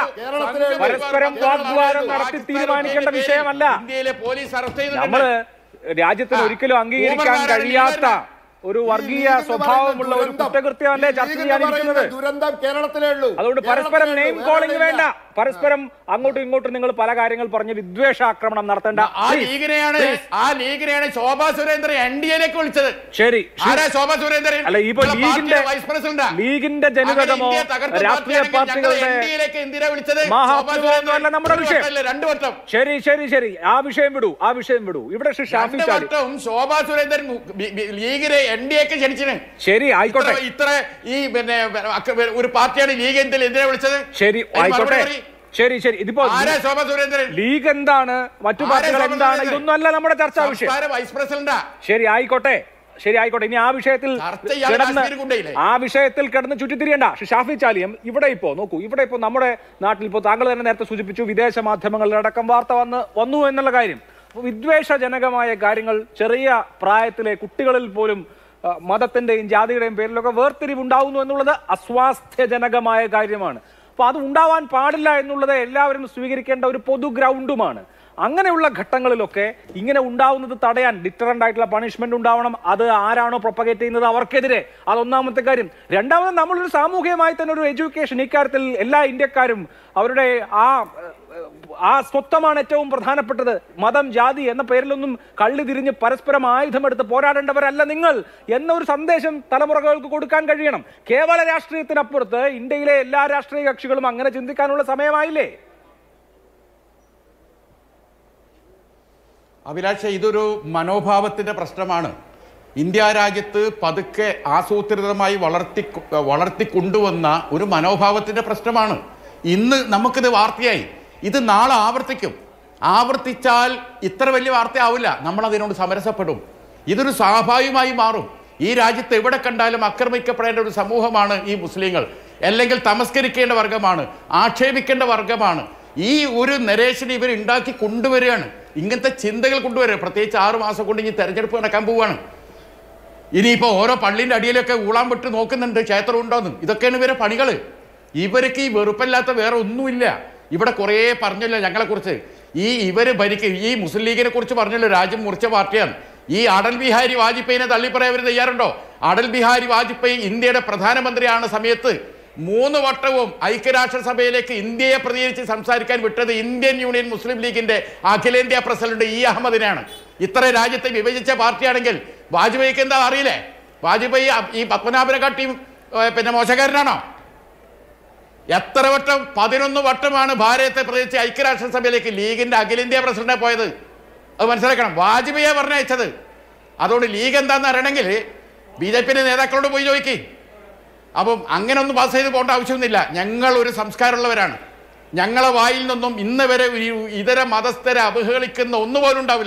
പരസ്പരം വാഗ്വാദം നടത്തി തീരുമാനിക്കേണ്ട വിഷയമല്ല ഇന്ത്യയിലെ പോലീസ് അറസ്റ്റ് ചെയ്തിട്ടുണ്ട് നമ്മള് രാജ്യത്തിന് ഒരിക്കലും അംഗീകരിക്കാൻ കഴിയാത്ത ഒരു വർഗീയ സ്വഭാവമുള്ള ഒരു കുറ്റകൃത്യമല്ലേ ചർച്ച ചെയ്യാനിരിക്കുന്നത് ദുരന്തം കേരളത്തിലേ ഉള്ളൂ അതുകൊണ്ട് പരസ്പരം കേരളത്തിലേ നെയിം ഉള്ളൂ. കോളിംഗ് വേറെ വേണ്ട എവിടെയില്ല. പരസ്പരം അങ്ങോട്ടും ഇങ്ങോട്ടും നിങ്ങൾ പല കാര്യങ്ങൾ പറഞ്ഞ് വിദ്വേഷാക്രമണം നടത്തേണ്ട ആ Please, ലീഗിനെയാണ് please. ആ ലീഗിനെയാണ് ശോഭാ സുരേന്ദ്രൻ എൻ ഡി എയിലേക്ക് വിളിച്ചത് ശരി ആരാ ശോഭാ സുരേന്ദ്രൻ അല്ല ഇപ്പൊ നിങ്ങളെ ലീഗിന്റെ പാർട്ടിയുടെ വൈസ് പ്രസിഡന്റാ ലീഗിന്റെ ജനഗതമോ അങ്ങനെ ഇന്ത്യയെ തകർത്ത രാഷ്ട്രീയ പാർട്ടിയാണെങ്കിൽ ഞങ്ങൾ പാർട്ടികളുടെ എൻഡിഎയിലേക്ക് എന്തിനാ വിളിച്ചത് മഹാത്ഭുതമൊന്നും ശോഭാ സുരേന്ദ്രൻ അല്ല നമ്മുടെ ഒരു വിഷയം. വട്ടമല്ല, രണ്ട് വട്ടം ശരി ശരി ശരി ആ വിഷയം വിടൂ ആ വിഷയം വിടൂ ഇവിടെ ശ്രീ ഷാഫി രണ്ട് ചാലി വട്ടവും ശോഭാ സുരേന്ദ്രൻ ബി- ബി- ലീഗിനെ എൻ ഡി എക്ക് ക്ഷണിച്ചിന് ശരി ആയിക്കോട്ടെ ഇത്ര- ഇത്ര ഈ പിന്നെ അക്ക- ഒരു പാർട്ടിയാണ് ലീഗ് എന്തിൽ എന്തിനാ വിളിച്ചത് ശരി അതിന് ആയിക്കോട്ടെ മറുപടി പറയ്. ശരി ശരി ഇതിപ്പോ ആരാ ശോഭാ സുരേന്ദ്രൻ ലീഗ് എന്താണ് മറ്റു ആരാ പാർട്ടികൾ ശോഭാ എന്താണ് സുരേന്ദ്രൻ? ഇതൊന്നും അല്ല നമ്മുടെ ചർച്ചാ വിഷയം സംസ്ഥാന വൈസ് പ്രസിഡന്റാ ശരി ആയിക്കോട്ടെ ശരി ആയിക്കോട്ടെ ഇനി ആ വിഷയത്തിൽ ചർച്ച ചെയ്യാതെ കിടന്ന് കാശ്മീർ കൊണ്ടുപോയില്ലേ? ആ വിഷയത്തിൽ കിടന്ന് ചുറ്റിത്തിരിയണ്ട ശ്രീ ഷാഫി ചാലിയം ഇവിടെ ഇപ്പോ നോക്കൂ ഇവിടെ ഇപ്പോ നമ്മുടെ നാട്ടിൽ ഇപ്പോൾ താങ്കൾ തന്നെ നേരത്തെ സൂചിപ്പിച്ചു വിദേശ മാധ്യമങ്ങളിലടക്കം വാർത്ത വന്ന് വന്നു എന്നുള്ള കാര്യം അപ്പോൾ വിദ്വേഷജനകമായ കാര്യങ്ങൾ ചെറിയ പ്രായത്തിലെ കുട്ടികളിൽ പോലും ആ, മതത്തിന്റെയും ജാതിയുടെയും പേരിലൊക്കെ വേർതിരിവുണ്ടാവുന്നു എന്നുള്ളത് അസ്വാസ്ഥ്യജനകമായ കാര്യമാണ് അപ്പോൾ അത് ഉണ്ടാവാൻ പാടില്ല എന്നുള്ളത് എല്ലാവരും സ്വീകരിക്കേണ്ട ഒരു പൊതു ഗ്രൗണ്ടുമാണ് അങ്ങനെയുള്ള ഘട്ടങ്ങളിലൊക്കെ ഇങ്ങനെ ഉണ്ടാവുന്നത് തടയാൻ ഡിറ്ററൻ്റ് ആയിട്ടുള്ള പണിഷ്മെന്റ് ഉണ്ടാവണം അത് ആരാണോ പ്രൊപ്പഗേറ്റ് ചെയ്യുന്നത് അവർക്കെതിരെ അതൊന്നാമത്തെ കാര്യം രണ്ടാമത് നമ്മളൊരു സാമൂഹികമായി തന്നെ ഒരു എഡ്യൂക്കേഷൻ ഇക്കാര്യത്തിൽ എല്ലാ ഇന്ത്യക്കാരും അവരുടെ ആ ഏഹ്, ആ സ്വത്വമാണ് ഏറ്റവും പ്രധാനപ്പെട്ടത് മതം ജാതി എന്ന പേരിലൊന്നും കള്ളി തിരിഞ്ഞ് പരസ്പരം ആയുധമെടുത്ത് പോരാടേണ്ടവരല്ല നിങ്ങൾ എന്ന ഒരു സന്ദേശം തലമുറകൾക്ക് കൊടുക്കാൻ കഴിയണം കേവല രാഷ്ട്രീയത്തിനപ്പുറത്ത് ഇന്ത്യയിലെ എല്ലാ രാഷ്ട്രീയ കക്ഷികളും അങ്ങനെ ചിന്തിക്കാനുള്ള സമയമായില്ലേ അഭിലാഷ ഇതൊരു മനോഭാവത്തിന്റെ പ്രശ്നമാണ് ഇന്ത്യ രാജ്യത്ത് പതുക്കെ ആസൂത്രിതമായി വളർത്തി വളർത്തിക്കൊണ്ടുവന്ന ഒരു മനോഭാവത്തിന്റെ പ്രശ്നമാണ് ഇന്ന് നമുക്കിത് വാർത്തയായി ഇത് നാളെ ആവർത്തിക്കും ആവർത്തിച്ചാൽ ഇത്ര വലിയ വാർത്തയാവില്ല നമ്മൾ അതിനോട് സമരസപ്പെടും ഇതൊരു സ്വാഭാവികമായി മാറും ഈ രാജ്യത്ത് എവിടെ കണ്ടാലും ആക്രമിക്കപ്പെടേണ്ട ഒരു സമൂഹമാണ് ഈ മുസ്ലിങ്ങൾ അല്ലെങ്കിൽ തമസ്കരിക്കേണ്ട വർഗമാണ് ആക്ഷേപിക്കേണ്ട വർഗമാണ് ഈ ഒരു നരേഷനെ ഇവർ ഉണ്ടാക്കി കൊണ്ടുവരികയാണ് ഇങ്ങനത്തെ ചിന്തകൾ കൊണ്ടുവരിക പ്രത്യേകിച്ച് ആറു മാസം കൊണ്ട് ഇനി തെരഞ്ഞെടുപ്പ് നടക്കാൻ പോവുകയാണ് ഇനിയിപ്പോ ഓരോ പള്ളിന്റെ അടിയിലൊക്കെ ഊളാൻ വിട്ട് നോക്കുന്നുണ്ട് ക്ഷേത്രം ഉണ്ടോന്ന് ഇതൊക്കെയാണ് ഇവരെ പണികള് ഇവർക്ക് ഈ വെറുപ്പല്ലാത്ത വേറെ ഒന്നുമില്ല ഇവിടെ കുറേ പറഞ്ഞല്ലോ ഞങ്ങളെ കുറിച്ച് ഈ ഇവര് ഭരിക്കും ഈ മുസ്ലിം ലീഗിനെ കുറിച്ച് പറഞ്ഞല്ലോ രാജ്യം മുറിച്ച പാർട്ടിയാണ് ഈ അടൽ ബിഹാരി വാജ്പേയിനെ തള്ളിപ്പറയാൻ അവർ തയ്യാറുണ്ടോ അടൽ ബിഹാരി വാജ്പേയി ഇന്ത്യയുടെ പ്രധാനമന്ത്രിയാണ് സമയത്ത് മൂന്ന് വട്ടവും ഐക്യരാഷ്ട്രസഭയിലേക്ക് ഇന്ത്യയെ പ്രതികരിച്ച് സംസാരിക്കാൻ വിട്ടത് ഇന്ത്യൻ യൂണിയൻ മുസ്ലിം ലീഗിന്റെ അഖിലേന്ത്യാ പ്രസിഡന്റ് ഇ അഹമ്മദിനാണ് ഇത്ര രാജ്യത്തെ വിഭജിച്ച പാർട്ടിയാണെങ്കിൽ വാജ്പേയിക്ക് എന്താ അറിയില്ലേ വാജ്പേയി അ- ഈ പത്മനാഭനെ കാട്ടിയും ഏ, പിന്നെ മോശക്കാരനാണോ എത്ര വട്ടം പതിനൊന്ന് വട്ടമാണ് ഭാരതത്തെ പ്രതികരിച്ച് ഐക്യരാഷ്ട്രസഭയിലേക്ക് ലീഗിന്റെ അഖിലേന്ത്യാ പ്രസിഡന്റ് പോയത് അത് മനസ്സിലാക്കണം വാജ്പേയിയെ പറഞ്ഞയച്ചത് അതുകൊണ്ട് ലീഗ് എന്താണെന്ന് അറിയണമെങ്കിൽ ബി ജെ പിന്റെ നേതാക്കളോട് പോയി ചോദിക്കേ അപ്പം അങ്ങനെ ഒന്നും പാസ് ചെയ്ത് പോകേണ്ട ആവശ്യമൊന്നുമില്ല ഞങ്ങൾ ഒരു സംസ്കാരമുള്ളവരാണ് ഞങ്ങളെ വായിൽ നിന്നും ഇന്ന് വരെ ഈ ഇതര മതസ്ഥരെ അവഹേളിക്കുന്ന ഒന്നുപോലും ഉണ്ടാവില്ല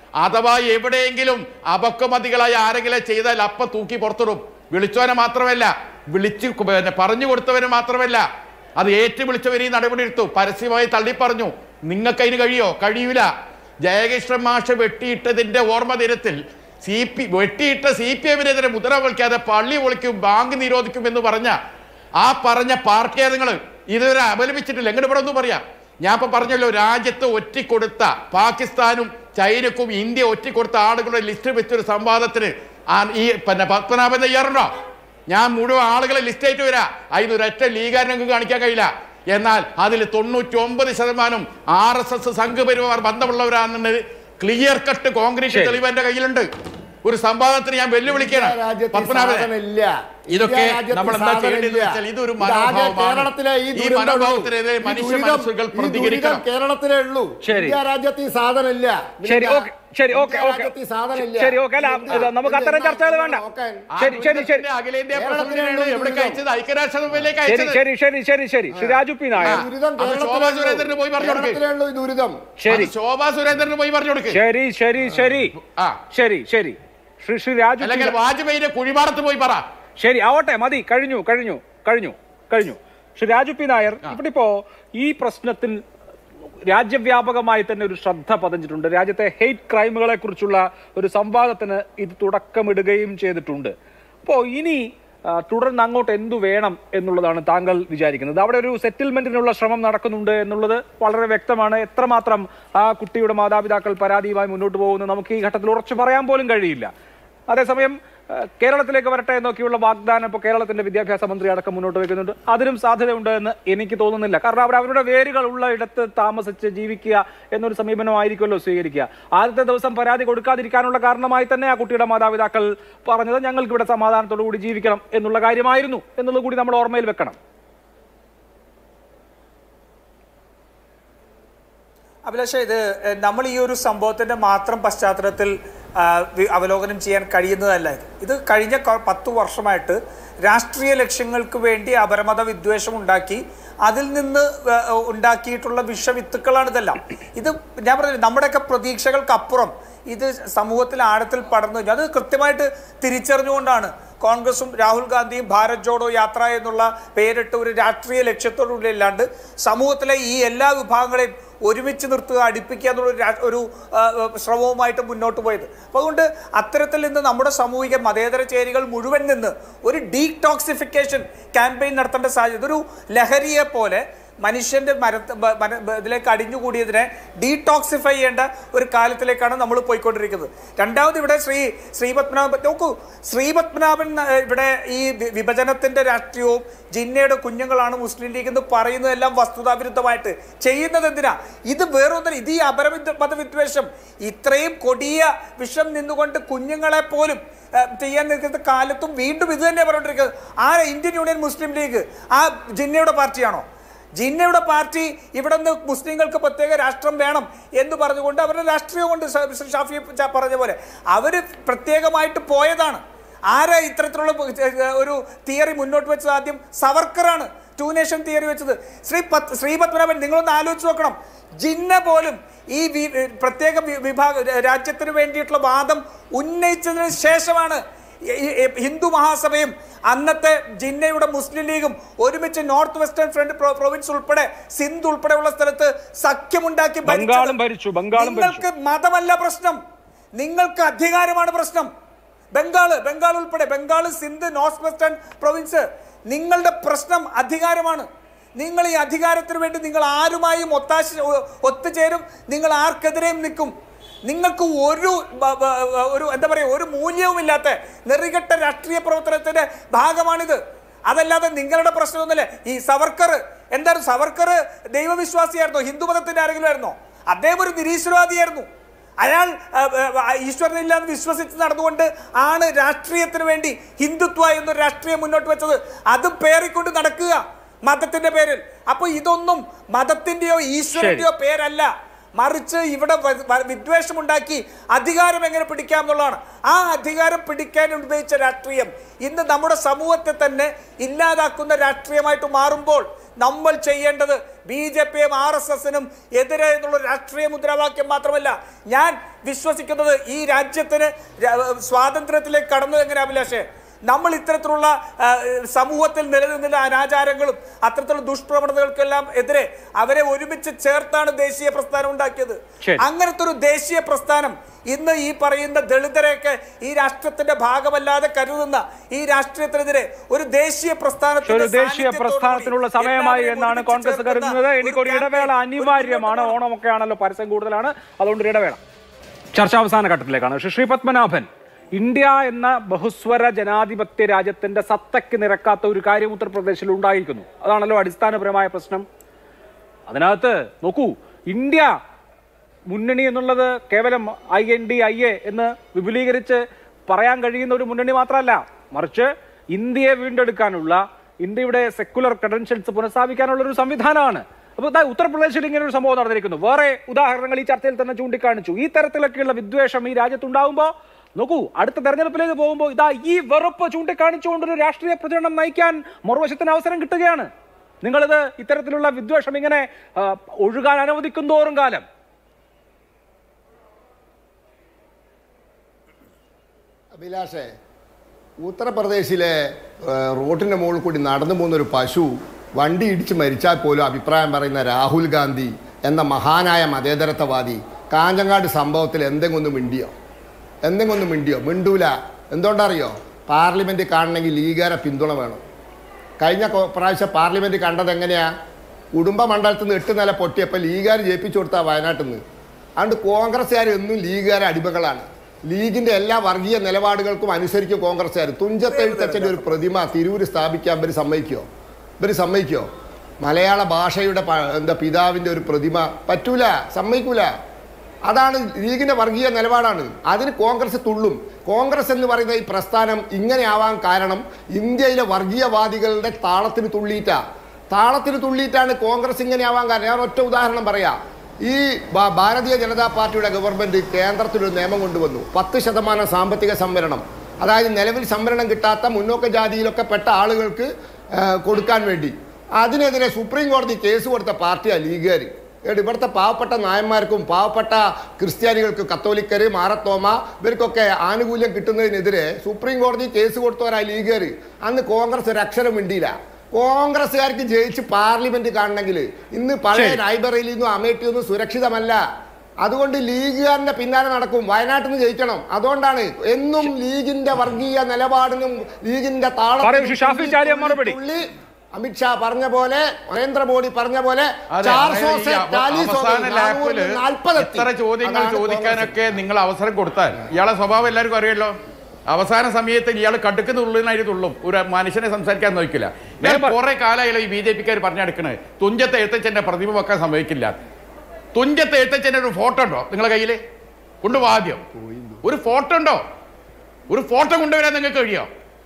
അഥവാ എവിടെയെങ്കിലും അപക്വമതികളായി ആരെങ്കിലും ചെയ്താൽ അപ്പ തൂക്കി പുറത്തിടും വിളിച്ചവനെ മാത്രമല്ല വിളിച്ച് കു- പിന്നെ പറഞ്ഞു കൊടുത്തവനെ മാത്രമല്ല അത് ഏറ്റു വിളിച്ചവരെ ഈ നടപടിയെടുത്തു പരസ്യമായി തള്ളി പറഞ്ഞു നിങ്ങൾക്ക് അതിന് കഴിയോ കഴിയൂല ജയകൃഷ്ണൻ മാഷ് വെട്ടിയിട്ടതിന്റെ ഓർമ്മ ദിനത്തിൽ സി പി വെട്ടിയിട്ട സി പി എമ്മിനെതിരെ മുദ്ര വിളിക്കാതെ പള്ളി പൊളിക്കും ബാങ്ക് നിരോധിക്കും എന്ന് പറഞ്ഞ ആ പറഞ്ഞ പാർട്ടിയെ നിങ്ങൾ ഇതുവരെ അപലപിച്ചിട്ടില്ല എങ്ങനെ ഇവിടെ ഒന്നും പറയാം ഞാൻ ഇപ്പൊ പറഞ്ഞല്ലോ രാജ്യത്ത് ഒറ്റിക്കൊടുത്ത പാകിസ്ഥാനും ചൈനക്കും ഇന്ത്യ ഒറ്റിക്കൊടുത്ത ആളുകളുടെ ലിസ്റ്റ് വെച്ചൊരു സംവാദത്തിന് ആ- ഈ പിന്നെ പത്മനാഭൻ തയ്യാറുണ്ടോ ഞാൻ മുഴുവൻ ആളുകളെ ലിസ്റ്റ് ആയിട്ട് വരാം അതിന് ഒരൊറ്റ ലീഗാരൻ ഞങ്ങൾക്ക് കാണിക്കാൻ കഴിയില്ല എന്നാൽ അതിൽ തൊണ്ണൂറ്റി ഒമ്പത് ശതമാനം ആർ എസ് എസ് സംഘപരിവാർ ബന്ധമുള്ളവരാണെന്ന് ക്ലിയർ കട്ട് കോൺക്രീറ്റ് ശരി. തെളിവ് എന്റെ കയ്യിലുണ്ട് ഒരു സംവാദത്തിന് ഞാൻ വെല്ലുവിളിക്കണം രാജ്യത്ത് ഈ പത്മനാഭനെ സാധനമില്ല. ഇതൊക്കെ ഇന്ത്യ രാജ്യത്ത് നമ്മൾ ഈ എന്താ ചെയ്യേണ്ടത് സാധനമില്ല. വെച്ചാൽ ഇതൊരു ഇതാകെ മനോഭാവമാണ് കേരളത്തിലെ ഈ ഈ ദുരന്തം ഉള്ളൂ. മനോഭാവത്തിനെതിരെ ഈ മനുഷ്യ ദുരിതം- മനസ്സുകൾ ഈ ദുരിതം പ്രതികരിക്കണം കേരളത്തിലെ ഉള്ളൂ ശരി. ഇന്ത്യ രാജ്യത്ത് ഈ സാധനമില്ല ശരി ഇന്ത്യ- ഓക്കെ ശരി ഓക്കെ ഇന്ത്യ ഓക്കെ രാജ്യത്ത് ഈ സാധനമില്ല ശരി ഓക്കെ അല്ല എന്താ? ഇത് നമുക്ക് അത്തരം എന്താ? ചർച്ചകൾ വേണ്ട നോക്കാൻ. ആ ശരി ശരി ശരി ദുരിതത്തിന്റെ അഖിലേന്ത്യാ കേരളത്തിലെ പ്രസിഡന്റാണ് ഉള്ളൂ എവിടേക്ക് ദുരിതം. അയച്ചത് ഐക്യരാഷ്ട്രസഭയിലേക്ക് ശരി അയച്ചത് ശരി ശരി ശരി ശരി ശ്രീ രാജു പി നായർ ദുരിതം അത് കേരളത്തിലെ ശോഭാ ഉള്ളൂ. സുരേന്ദ്രന് പോയി പറഞ്ഞു കൊടുക്ക്. കേരളത്തിലെ ഉള്ളൂ ഈ ദുരിതം ശരി അത് ശോഭാ സുരേന്ദ്രന് പോയി പറഞ്ഞു കൊടുക്ക് ശരി ശരി ശരി ആ ശരി ശരി ശ്രീ ശ്രീ രാജു പി അല്ലെങ്കിൽ വാജ്പേയിന്റെ കുഴിമാടത്ത് പോയി പറ ശരി ആവട്ടെ മതി കഴിഞ്ഞു കഴിഞ്ഞു കഴിഞ്ഞു കഴിഞ്ഞു ശ്രീ രാജു പി നായർ ഇവിടെ ഇപ്പോ ഈ പ്രശ്നത്തിൽ രാജ്യവ്യാപകമായി തന്നെ ഒരു ശ്രദ്ധ പതിഞ്ഞിട്ടുണ്ട് രാജ്യത്തെ ഹെയ്റ്റ് ക്രൈമുകളെ കുറിച്ചുള്ള ഒരു സംവാദത്തിന് ഇത് തുടക്കമിടുകയും ചെയ്തിട്ടുണ്ട് അപ്പോൾ ഇനി ആ, തുടർന്ന് അങ്ങോട്ട് എന്തു വേണം എന്നുള്ളതാണ് താങ്കൾ വിചാരിക്കുന്നത് അവിടെ ഒരു സെറ്റിൽമെന്റിനുള്ള ശ്രമം നടക്കുന്നുണ്ട് എന്നുള്ളത് വളരെ വ്യക്തമാണ് എത്രമാത്രം ആ കുട്ടിയുടെ മാതാപിതാക്കൾ പരാതിയുമായി മുന്നോട്ട് പോകുന്നത് നമുക്ക് ഈ ഘട്ടത്തിൽ ഉറച്ചു പറയാൻ പോലും കഴിയില്ല അതേസമയം ഏഹ്, കേരളത്തിലേക്ക് വരട്ടെ എന്നൊക്കെയുള്ള വാഗ്ദാനം ഇപ്പോൾ കേരളത്തിന്റെ വിദ്യാഭ്യാസ മന്ത്രി അടക്കം മുന്നോട്ട് വെക്കുന്നുണ്ട് അതിനും സാധ്യതയുണ്ട് എന്ന് എനിക്ക് തോന്നുന്നില്ല കാരണം അവർ അവരുടെ വേരുകൾ ഉള്ള ഇടത്ത് താമസിച്ച് ജീവിക്കുക എന്നൊരു സമീപനമായിരിക്കുമല്ലോ സ്വീകരിക്കുക ആദ്യത്തെ ദിവസം പരാതി കൊടുക്കാതിരിക്കാനുള്ള കാരണമായി തന്നെ ആ കുട്ടിയുടെ മാതാപിതാക്കൾ പറഞ്ഞത് ഞങ്ങൾക്ക് ഇവിടെ സമാധാനത്തോടു കൂടി ജീവിക്കണം എന്നുള്ള കാര്യമായിരുന്നു എന്നുള്ളത് കൂടി നമ്മൾ ഓർമ്മയിൽ വെക്കണം അഭിലാഷ ഇത് എഹ്, നമ്മൾ ഈ ഒരു സംഭവത്തിന്റെ മാത്രം പശ്ചാത്തലത്തിൽ ആ, വി- അവലോകനം ചെയ്യാൻ കഴിയുന്നതല്ല ഇത് ഇത് കഴിഞ്ഞ ക- പത്തു വർഷമായിട്ട് രാഷ്ട്രീയ ലക്ഷ്യങ്ങൾക്ക് വേണ്ടി അപരമത വിദ്വേഷം ഉണ്ടാക്കി അതിൽ നിന്ന് വ- ഉണ്ടാക്കിയിട്ടുള്ള വിഷവിത്തുക്കളാണ് ഇതെല്ലാം ഇത് ഞാൻ പറഞ്ഞില്ല നമ്മുടെയൊക്കെ പ്രതീക്ഷകൾക്കപ്പുറം ഇത് സമൂഹത്തിൽ ആഴത്തിൽ പടർന്നു കഴിഞ്ഞു. അത് കൃത്യമായിട്ട് തിരിച്ചറിഞ്ഞുകൊണ്ടാണ് കോൺഗ്രസും രാഹുൽ ഗാന്ധിയും ഭാരത് ജോഡോ യാത്ര എന്നുള്ള പേരിട്ട് ഒരു രാഷ്ട്രീയ ലക്ഷ്യത്തോടുകൂടി അല്ലാണ്ട് സമൂഹത്തിലെ ഈ എല്ലാ വിഭാഗങ്ങളെയും ഒരുമിച്ച് നിർത്തുക അടുപ്പിക്കുക എന്നുള്ള ഒരു രാ- ഒരു ആ, ആ, ശ്രമവുമായിട്ട് മുന്നോട്ട് പോയത് അപ്പോൾ അതുകൊണ്ട് അത്തരത്തിൽ നിന്ന് നമ്മുടെ സാമൂഹിക മതേതര ചേരികൾ മുഴുവൻ നിന്ന് ഒരു ഡീടോക്സിഫിക്കേഷൻ ക്യാമ്പയിൻ നടത്തേണ്ട സാധ്യത ഇതൊരു ലഹരിയെ പോലെ മനുഷ്യന്റെ മരത്ത് ബ- മന- ബ- ഇതിലേക്ക് അടിഞ്ഞുകൂടിയതിനെ ഡീടോക്സിഫൈ ചെയ്യേണ്ട ഒരു കാലത്തിലേക്കാണ് നമ്മൾ പോയിക്കൊണ്ടിരിക്കുന്നത് രണ്ടാമത് ഇവിടെ ശ്രീ ശ്രീപത്മനാഭൻ നോക്കൂ ശ്രീപത്മനാഭൻ ആ, ഇവിടെ ഈ വി- വിഭജനത്തിന്റെ രാഷ്ട്രീയവും ജിന്നയുടെ കുഞ്ഞുങ്ങളാണ് മുസ്ലിം ലീഗ് എന്ന് പറയുന്നതെല്ലാം വസ്തുതാവിരുദ്ധമായിട്ട് ചെയ്യുന്നത് എന്തിനാ ഇത് വേറൊന്നും ഇത് ഈ അപരവിദ്വ മതവിദ്വേഷം ഇത്രയും കൊടിയ വിഷം നിന്നുകൊണ്ട് കുഞ്ഞുങ്ങളെ പോലും ആ, ചെയ്യാൻ നിൽക്കുന്ന കാലത്തും വീണ്ടും ഇത് തന്നെ പറഞ്ഞുകൊണ്ടിരിക്കുന്നത് ആ ഇന്ത്യൻ യൂണിയൻ മുസ്ലിം ലീഗ് ആ ജിന്നയുടെ പാർട്ടിയാണോ ജിന്നയുടെ പാർട്ടി ഇവിടെ നിന്ന് മുസ്ലിങ്ങൾക്ക് പ്രത്യേക രാഷ്ട്രം വേണം എന്ന് പറഞ്ഞുകൊണ്ട് അവരുടെ രാഷ്ട്രീയമുണ്ട് സ- മിസ്റ്റർ ഷാഫി ച- പറഞ്ഞ പോലെ അവർ പ്രത്യേകമായിട്ട് പോയതാണ് ആരാ ഇത്തരത്തിലുള്ള പ- ഒരു തിയറി മുന്നോട്ട് വെച്ചത് ആദ്യം സവർക്കറാണ് ടു നേഷൻ തിയറി വെച്ചത് ശ്രീ പത് ശ്രീ പത്മനാഭൻ നിങ്ങളൊന്ന് ആലോചിച്ച് നോക്കണം ജിന്ന പോലും ഈ വി- പ്രത്യേക വി- വിഭാഗ രാജ്യത്തിന് വേണ്ടിയിട്ടുള്ള വാദം ഉന്നയിച്ചതിന് ശേഷമാണ് ഈ- ഈ ഹിന്ദു മഹാസഭയും അന്നത്തെ ജിന്നയുടെ മുസ്ലിം ലീഗും ഒരുമിച്ച് നോർത്ത് വെസ്റ്റേൺ ഫ്രണ്ട് പ്രൊ- പ്രൊവിൻസ് ഉൾപ്പെടെ സിന്ധ് ഉൾപ്പെടെയുള്ള സ്ഥലത്ത് സഖ്യമുണ്ടാക്കി ഭരിച്ചത്. ബംഗാളും ഭരിച്ചു, ബംഗാളും ഭരിച്ചു. നിങ്ങൾക്ക് മതമല്ല പ്രശ്നം നിങ്ങൾക്ക് അധികാരമാണ് പ്രശ്നം ബംഗാള് ബംഗാൾ ഉൾപ്പെടെ Bengal Sindh north western province നിങ്ങളുടെ പ്രശ്നം അധികാരമാണ് നിങ്ങൾ ഈ അധികാരത്തിന് വേണ്ടി നിങ്ങൾ ആരുമായും ഒത്താശ ഒ- ഒത്തുചേരും നിങ്ങൾ ആർക്കെതിരെയും നിൽക്കും നിങ്ങൾക്ക് ഒരു ബ- ബ- ഒരു എന്താ പറയുക ഒരു മൂല്യവുമില്ലാത്ത നെറികെട്ട രാഷ്ട്രീയ പ്രവർത്തനത്തിന്റെ ഭാഗമാണിത് അതല്ലാതെ നിങ്ങളുടെ പ്രശ്നമൊന്നുമില്ല ഈ സവർക്കർ എന്താണ് സവർക്കർ ദൈവവിശ്വാസിയായിരുന്നോ ഹിന്ദു മതത്തിന്റെ ആരെങ്കിലും ആയിരുന്നോ അദ്ദേഹം ഒരു നിരീശ്വരവാദിയായിരുന്നു അയാൾ ആ, ആ, ഈശ്വരനില്ല എന്ന് വിശ്വസിച്ച് നടന്നുകൊണ്ട് ആണ് രാഷ്ട്രീയത്തിന് വേണ്ടി ഹിന്ദുത്വ എന്നൊരു രാഷ്ട്രീയം മുന്നോട്ട് വെച്ചത് അത് പേറിക്കൊണ്ട് നടക്കുക മതത്തിന്റെ പേരിൽ അപ്പൊ ഇതൊന്നും മതത്തിന്റെയോ ഈശ്വരന്റെയോ പേരല്ല മറിച്ച് ഇവിടെ വ- വ- വിദ്വേഷമുണ്ടാക്കി അധികാരം എങ്ങനെ പിടിക്കാം എന്നുള്ളതാണ് ആ അധികാരം പിടിക്കാൻ ഉപയോഗിച്ച രാഷ്ട്രീയം ഇന്ന് നമ്മുടെ സമൂഹത്തെ തന്നെ ഇല്ലാതാക്കുന്ന രാഷ്ട്രീയമായിട്ട് മാറുമ്പോൾ നമ്മൾ ചെയ്യേണ്ടത് ബി ജെ പിയും ആർ എസ് എസിനും എതിരെ എന്നുള്ള രാഷ്ട്രീയ മുദ്രാവാക്യം മാത്രമല്ല ഞാൻ വിശ്വസിക്കുന്നത് ഈ രാജ്യത്തിന് ര- സ്വാതന്ത്ര്യത്തിലേക്ക് കടന്നു എങ്ങനെ അഭിലാഷേ നമ്മൾ ഇത്തരത്തിലുള്ള ആ, സമൂഹത്തിൽ നിലനിന്ന അനാചാരങ്ങളും അത്തരത്തിലുള്ള ദുഷ്പ്രവണതകൾക്കെല്ലാം എതിരെ അവരെ ഒരുമിച്ച് ചേർത്താണ് ദേശീയ പ്രസ്ഥാനം ഉണ്ടാക്കിയത് ശരി. അങ്ങനത്തെ ഒരു ദേശീയ പ്രസ്ഥാനം ഇന്ന് ഈ പറയുന്ന ദളിതരെയൊക്കെ ഈ രാഷ്ട്രത്തിന്റെ ഭാഗമല്ലാതെ കരുതുന്ന ഈ രാഷ്ട്രീയത്തിനെതിരെ ഒരു ദേശീയ പക്ഷെ പ്രസ്ഥാനത്തിന്റെ ഒരു ദേശീയ സാന്നിധ്യത്തോടുകൂടി പ്രസ്ഥാനത്തിനുള്ള സമയമായി എല്ലാവരെയും എന്നാണ് ഒരുമിച്ച് കോൺഗ്രസ് ചേർക്കുന്ന കരുതുന്നത് ഒരു എനിക്കൊരു ഇടവേള campaign അനിവാര്യമാണ് ഒരു ഓണമൊക്കെ ആണല്ലോ പരസ്യം കൂടുതലാണ് അതുകൊണ്ട് ഒരു ഇടവേള ചർച്ച അവസാന ഘട്ടത്തിലേക്കാണ് ശ്രീ ശ്രീ പത്മനാഭൻ ഇന്ത്യ എന്ന ബഹുസ്വര ജനാധിപത്യ രാജ്യത്തിന്റെ സത്തയ്ക്ക് നിരക്കാത്ത ഒരു കാര്യം ഉത്തർപ്രദേശിൽ ഉണ്ടായിരിക്കുന്നു അതാണല്ലോ അടിസ്ഥാനപരമായ പ്രശ്നം അതിനകത്ത് നോക്കൂ ഇന്ത്യ മുന്നണി എന്നുള്ളത് കേവലം I N D I A എന്ന് വിപുലീകരിച്ച് പറയാൻ കഴിയുന്ന ഒരു മുന്നണി മാത്രമല്ല മറിച്ച് ഇന്ത്യയെ വീണ്ടെടുക്കാനുള്ള ഇന്ത്യയുടെ സെക്കുലർ ക്രെഡൻഷ്യൽസ് പുനഃസ്ഥാപിക്കാനുള്ള ഒരു സംവിധാനമാണ് അപ്പോൾ ദാ ഉത്തർപ്രദേശിൽ ഇങ്ങനെ ഒരു സംഭവം നടന്നിരിക്കുന്നു വേറെ ഉദാഹരണങ്ങൾ ഈ ചർച്ചയിൽ തന്നെ ചൂണ്ടിക്കാണിച്ചു ഈ തരത്തിലൊക്കെയുള്ള വിദ്വേഷം ഈ രാജ്യത്തുണ്ടാവുമ്പോൾ നോക്കൂ അടുത്ത തെരഞ്ഞെടുപ്പിലേക്ക് പോകുമ്പോൾ ഇതാ ഈ വെറുപ്പ് ചൂണ്ടിക്കാണിച്ചുകൊണ്ടൊരു രാഷ്ട്രീയ പ്രചരണം നയിക്കാൻ മറുവശത്തിന് അവസരം കിട്ടുകയാണ് നിങ്ങളിത് ഇത്തരത്തിലുള്ള വിദ്വേഷം ഇങ്ങനെ ആ, ഒഴുകാൻ അനുവദിക്കുന്തോറും കാലം അഭിലാഷേ ഉത്തർപ്രദേശിലെ ഏഹ്, റോഡിന്റെ മുകളിൽ കൂടി നടന്നു പോകുന്ന ഒരു പശു വണ്ടി ഇടിച്ച് മരിച്ചാൽ പോലും അഭിപ്രായം പറയുന്ന രാഹുൽ ഗാന്ധി എന്ന മഹാനായ മതേതരത്വവാദി കാഞ്ഞങ്ങാട് സംഭവത്തിൽ എന്തെങ്കിലും ഒന്ന് മിണ്ടിയോ എന്തെങ്കിലും ഒന്ന് മിണ്ടിയോ മിണ്ടൂല എന്തുകൊണ്ടറിയോ പാർലമെന്റ് കാണണമെങ്കിൽ ലീഗാരെ പിന്തുണ വേണം കഴിഞ്ഞ കൊ- പ്രാവശ്യം പാർലമെന്റ് കണ്ടത് എങ്ങനെയാ കുടുംബ മണ്ഡലത്തിൽ നിന്ന് എട്ട് നില പൊട്ടിയപ്പോൾ ലീഗുകാർ ജയിപ്പിച്ചു കൊടുത്താ വയനാട്ടിൽ നിന്ന് അതുകൊണ്ട് കോൺഗ്രസ്സുകാർ എന്നും ലീഗുകാരെ അടിമകളാണ് ലീഗിന്റെ എല്ലാ വർഗീയ നിലപാടുകൾക്കും അനുസരിക്കും കോൺഗ്രസ്സുകാർ തുഞ്ചത്തെഴുത്തച്ഛൻ്റെ ഒരു പ്രതിമ തിരൂര് സ്ഥാപിക്കാൻ ഇവർ സമ്മതിക്കോ ഇവർ സമ്മതിക്കോ മലയാള ഭാഷയുടെ പ- എന്താ പിതാവിൻ്റെ ഒരു പ്രതിമ പറ്റൂല സമ്മതിക്കൂല അതാണ് ലീഗിന്റെ വർഗീയ നിലപാടാണ് അതിന് കോൺഗ്രസ് തുള്ളും കോൺഗ്രസ് എന്ന് പറയുന്ന ഈ പ്രസ്ഥാനം ഇങ്ങനെ ആവാൻ കാരണം ഇന്ത്യയിലെ വർഗീയവാദികളുടെ താളത്തിന് തുള്ളിയിട്ടാ താളത്തിന് തുള്ളിയിട്ടാണ് കോൺഗ്രസ് ഇങ്ങനെ ആവാൻ കാരണം ഞാൻ ഒറ്റ ഉദാഹരണം പറയാം ഈ ഭാ- ഭാരതീയ ജനതാ പാർട്ടിയുടെ ഗവൺമെന്റ് കേന്ദ്രത്തിലൊരു നിയമം കൊണ്ടുവന്നു പത്ത് ശതമാനം സാമ്പത്തിക സംവരണം അതായത് നിലവിൽ സംവരണം കിട്ടാത്ത മുന്നോക്ക ജാതിയിലൊക്കെ പെട്ട ആളുകൾക്ക് ആ, കൊടുക്കാൻ വേണ്ടി അതിനെതിരെ സുപ്രീം കോടതി കേസ് കൊടുത്ത പാർട്ടിയാണ് ലീഗുകാർ ഏട് ഇവിടുത്തെ പാവപ്പെട്ട നായന്മാർക്കും പാവപ്പെട്ട ക്രിസ്ത്യാനികൾക്ക് കത്തോലിക്കര് മാറത്തോമ ഇവർക്കൊക്കെ ആനുകൂല്യം കിട്ടുന്നതിനെതിരെ സുപ്രീം കോടതി കേസ് കൊടുത്തവരാ ലീഗുകാർ അന്ന് കോൺഗ്രസ് ഒരു അക്ഷരം മിണ്ടിയില്ല കോൺഗ്രസ്സുകാർക്ക് ജയിച്ച് പാർലമെന്റ് കാണണമെങ്കിൽ ഇന്ന് പഴയ ശരി. ലൈബ്രറിയിൽ നിന്നും അമേഠിയിൽ നിന്നും സുരക്ഷിതമല്ല അതുകൊണ്ട് ലീഗുകാരന്റെ പിന്നാലെ നടക്കും വയനാട്ടിൽ നിന്ന് ജയിക്കണം അതുകൊണ്ടാണ് എന്നും ലീഗിന്റെ വർഗീയ നിലപാടിനും ലീഗിന്റെ പറയൂ, ശ്രീ ഷാഫി ചാലിയ മറുപടി. തുള്ളി അമിത്ഷാ പറഞ്ഞ പോലെ നരേന്ദ്രമോദി പറഞ്ഞ പോലെ അതെ, ചാർ അതായത് സौ ഈ से അവ- चालीस हो गई, അവസാന ലാപ്പില് നാനൂറിൽ നാൽപ്പത് എത്തി. ഇത്ര ചോദ്യങ്ങൾ അതാണ് ചോദിക്കാനൊക്കെ നിങ്ങൾ അവസരം കൊടുത്താൽ ഇയാളെ സ്വഭാവം എല്ലാവർക്കും അറിയല്ലോ അവസാന സമയത്ത് ഇയാൾ കടുക്കുന്ന തുള്ളിനായിട്ട് തുള്ളും ഒരു മനുഷ്യനെ സംസാരിക്കാൻ നോക്കില്ല ഞാൻ ഞാൻ പ- കുറെ കാലമായാലും ഈ ബി ജെ പിക്കാർ പറഞ്ഞെടുക്കണേ തുഞ്ചത്തെ എഴുത്തച്ഛന്റെ പ്രതിമ വെക്കാൻ സമ്മതിക്കില്ല തുഞ്ചത്തെ എഴുത്തച്ഛന്റെ ഒരു ഫോട്ടോ ഉണ്ടോ നിങ്ങളെ കയ്യിൽ കൊണ്ടുപോകാം ആദ്യം ഒരു ഫോട്ടോ ഉണ്ടോ ഒരു ഫോട്ടോ കൊണ്ടുവരാൻ നിങ്ങൾക്ക് കഴിയോ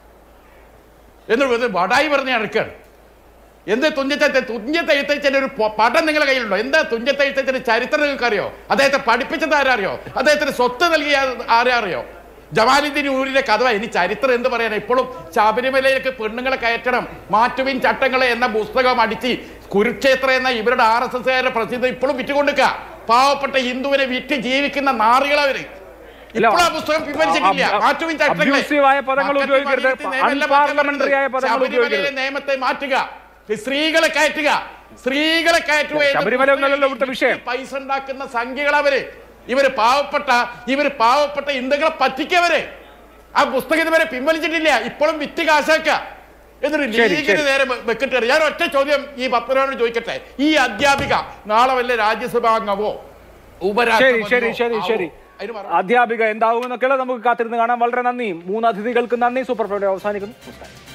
എന്ന് വടായി പറഞ്ഞ് നടക്കുകയാണ് എന്ത് തുഞ്ചത്തെ തുഞ്ചത്തെ എഴുത്തച്ഛൻ്റെ ഒരു പ- പടം നിങ്ങളുടെ കയ്യിലുണ്ടോ എന്താ തുഞ്ചത്തെ എഴുത്തച്ഛൻ്റെ ചരിത്രം നിങ്ങൾക്ക് അറിയോ അദ്ദേഹത്തെ പഠിപ്പിച്ചത് ആരാ അറിയോ അദ്ദേഹത്തിന് സ്വത്ത് നൽകിയ ആരാ അറിയോ ജമാലുദ്ദീൻ ഊരിന്റെ കഥ ഇനി ചരിത്രം എന്ത് പറയാനാ ഇപ്പോഴും ശബരിമലയിലേക്ക് പെണ്ണുങ്ങളെ കയറ്റണം മാറ്റുവിൻ ചട്ടങ്ങളെ എന്ന പുസ്തകം അടിച്ച് കുരുക്ഷേത്ര എന്ന ഇവരുടെ ആർ എസ് എസ്കാരുടെ പ്രസിദ്ധം ഇപ്പോഴും വിറ്റുകൊടുക്കുക പാവപ്പെട്ട ഹിന്ദുവിനെ വിറ്റ് ജീവിക്കുന്ന നാറികളവര് ഇല്ല, ഇപ്പോഴും ആ പുസ്തകം പിൻവലിച്ചിട്ടില്ല അബ്- മാറ്റുവിൻ ചട്ടങ്ങളെ abusive ആയ പദങ്ങൾ മക്കത്ത് ഉപയോഗിക്കരുത്. മദീനത്ത് നിയമമെല്ലാം unparliamentary ആയ പദങ്ങൾ ശബരിമലയിലെ ഉപയോഗിക്കരുത്. നിയമത്തെ മാറ്റുക ഈ സ്ത്രീകളെ കയറ്റുക സ്ത്രീകളെ കയറ്റുക എന്ന് ശബരിമല ഒന്നല്ലല്ലോ ഇവിടുത്തെ വിഷയം. പൈസ ഉണ്ടാക്കുന്ന സംഖ്യകൾ അവര് ഇവര് പാവപ്പെട്ട ഇവര് പാവപ്പെട്ട ഹിന്ദുക്കളെ പറ്റിക്കവര് ആ പുസ്തകം ഇതുവരെ പിൻവലിച്ചിട്ടില്ല ഇപ്പോഴും വിറ്റ് കാശാക്ക എന്നിട്ട് ശരി, ലീഗിന് ശരി. നേരെ വെക്കിട്ട് ഞാൻ ഒറ്റ ചോദ്യം ഈ പത്രനോട് ചോദിക്കട്ടെ ഈ അധ്യാപിക നാളെ വല്ല രാജ്യസഭാ അംഗമോ ശരി ഉപരാഷ്ട്രപതിയോ ശരി ശരി ആവോ? ശരി അതിന് മറുപടി അധ്യാപിക എന്താവുമെന്നൊക്കെയുള്ള നമുക്ക് കാത്തിരുന്ന് കാണാം വളരെ നന്ദി മൂന്ന് അതിഥികൾക്ക് നന്ദി സൂപ്പർ ഫ്രൈഡേ അവസാനിക്കുന്നു നമസ്കാരം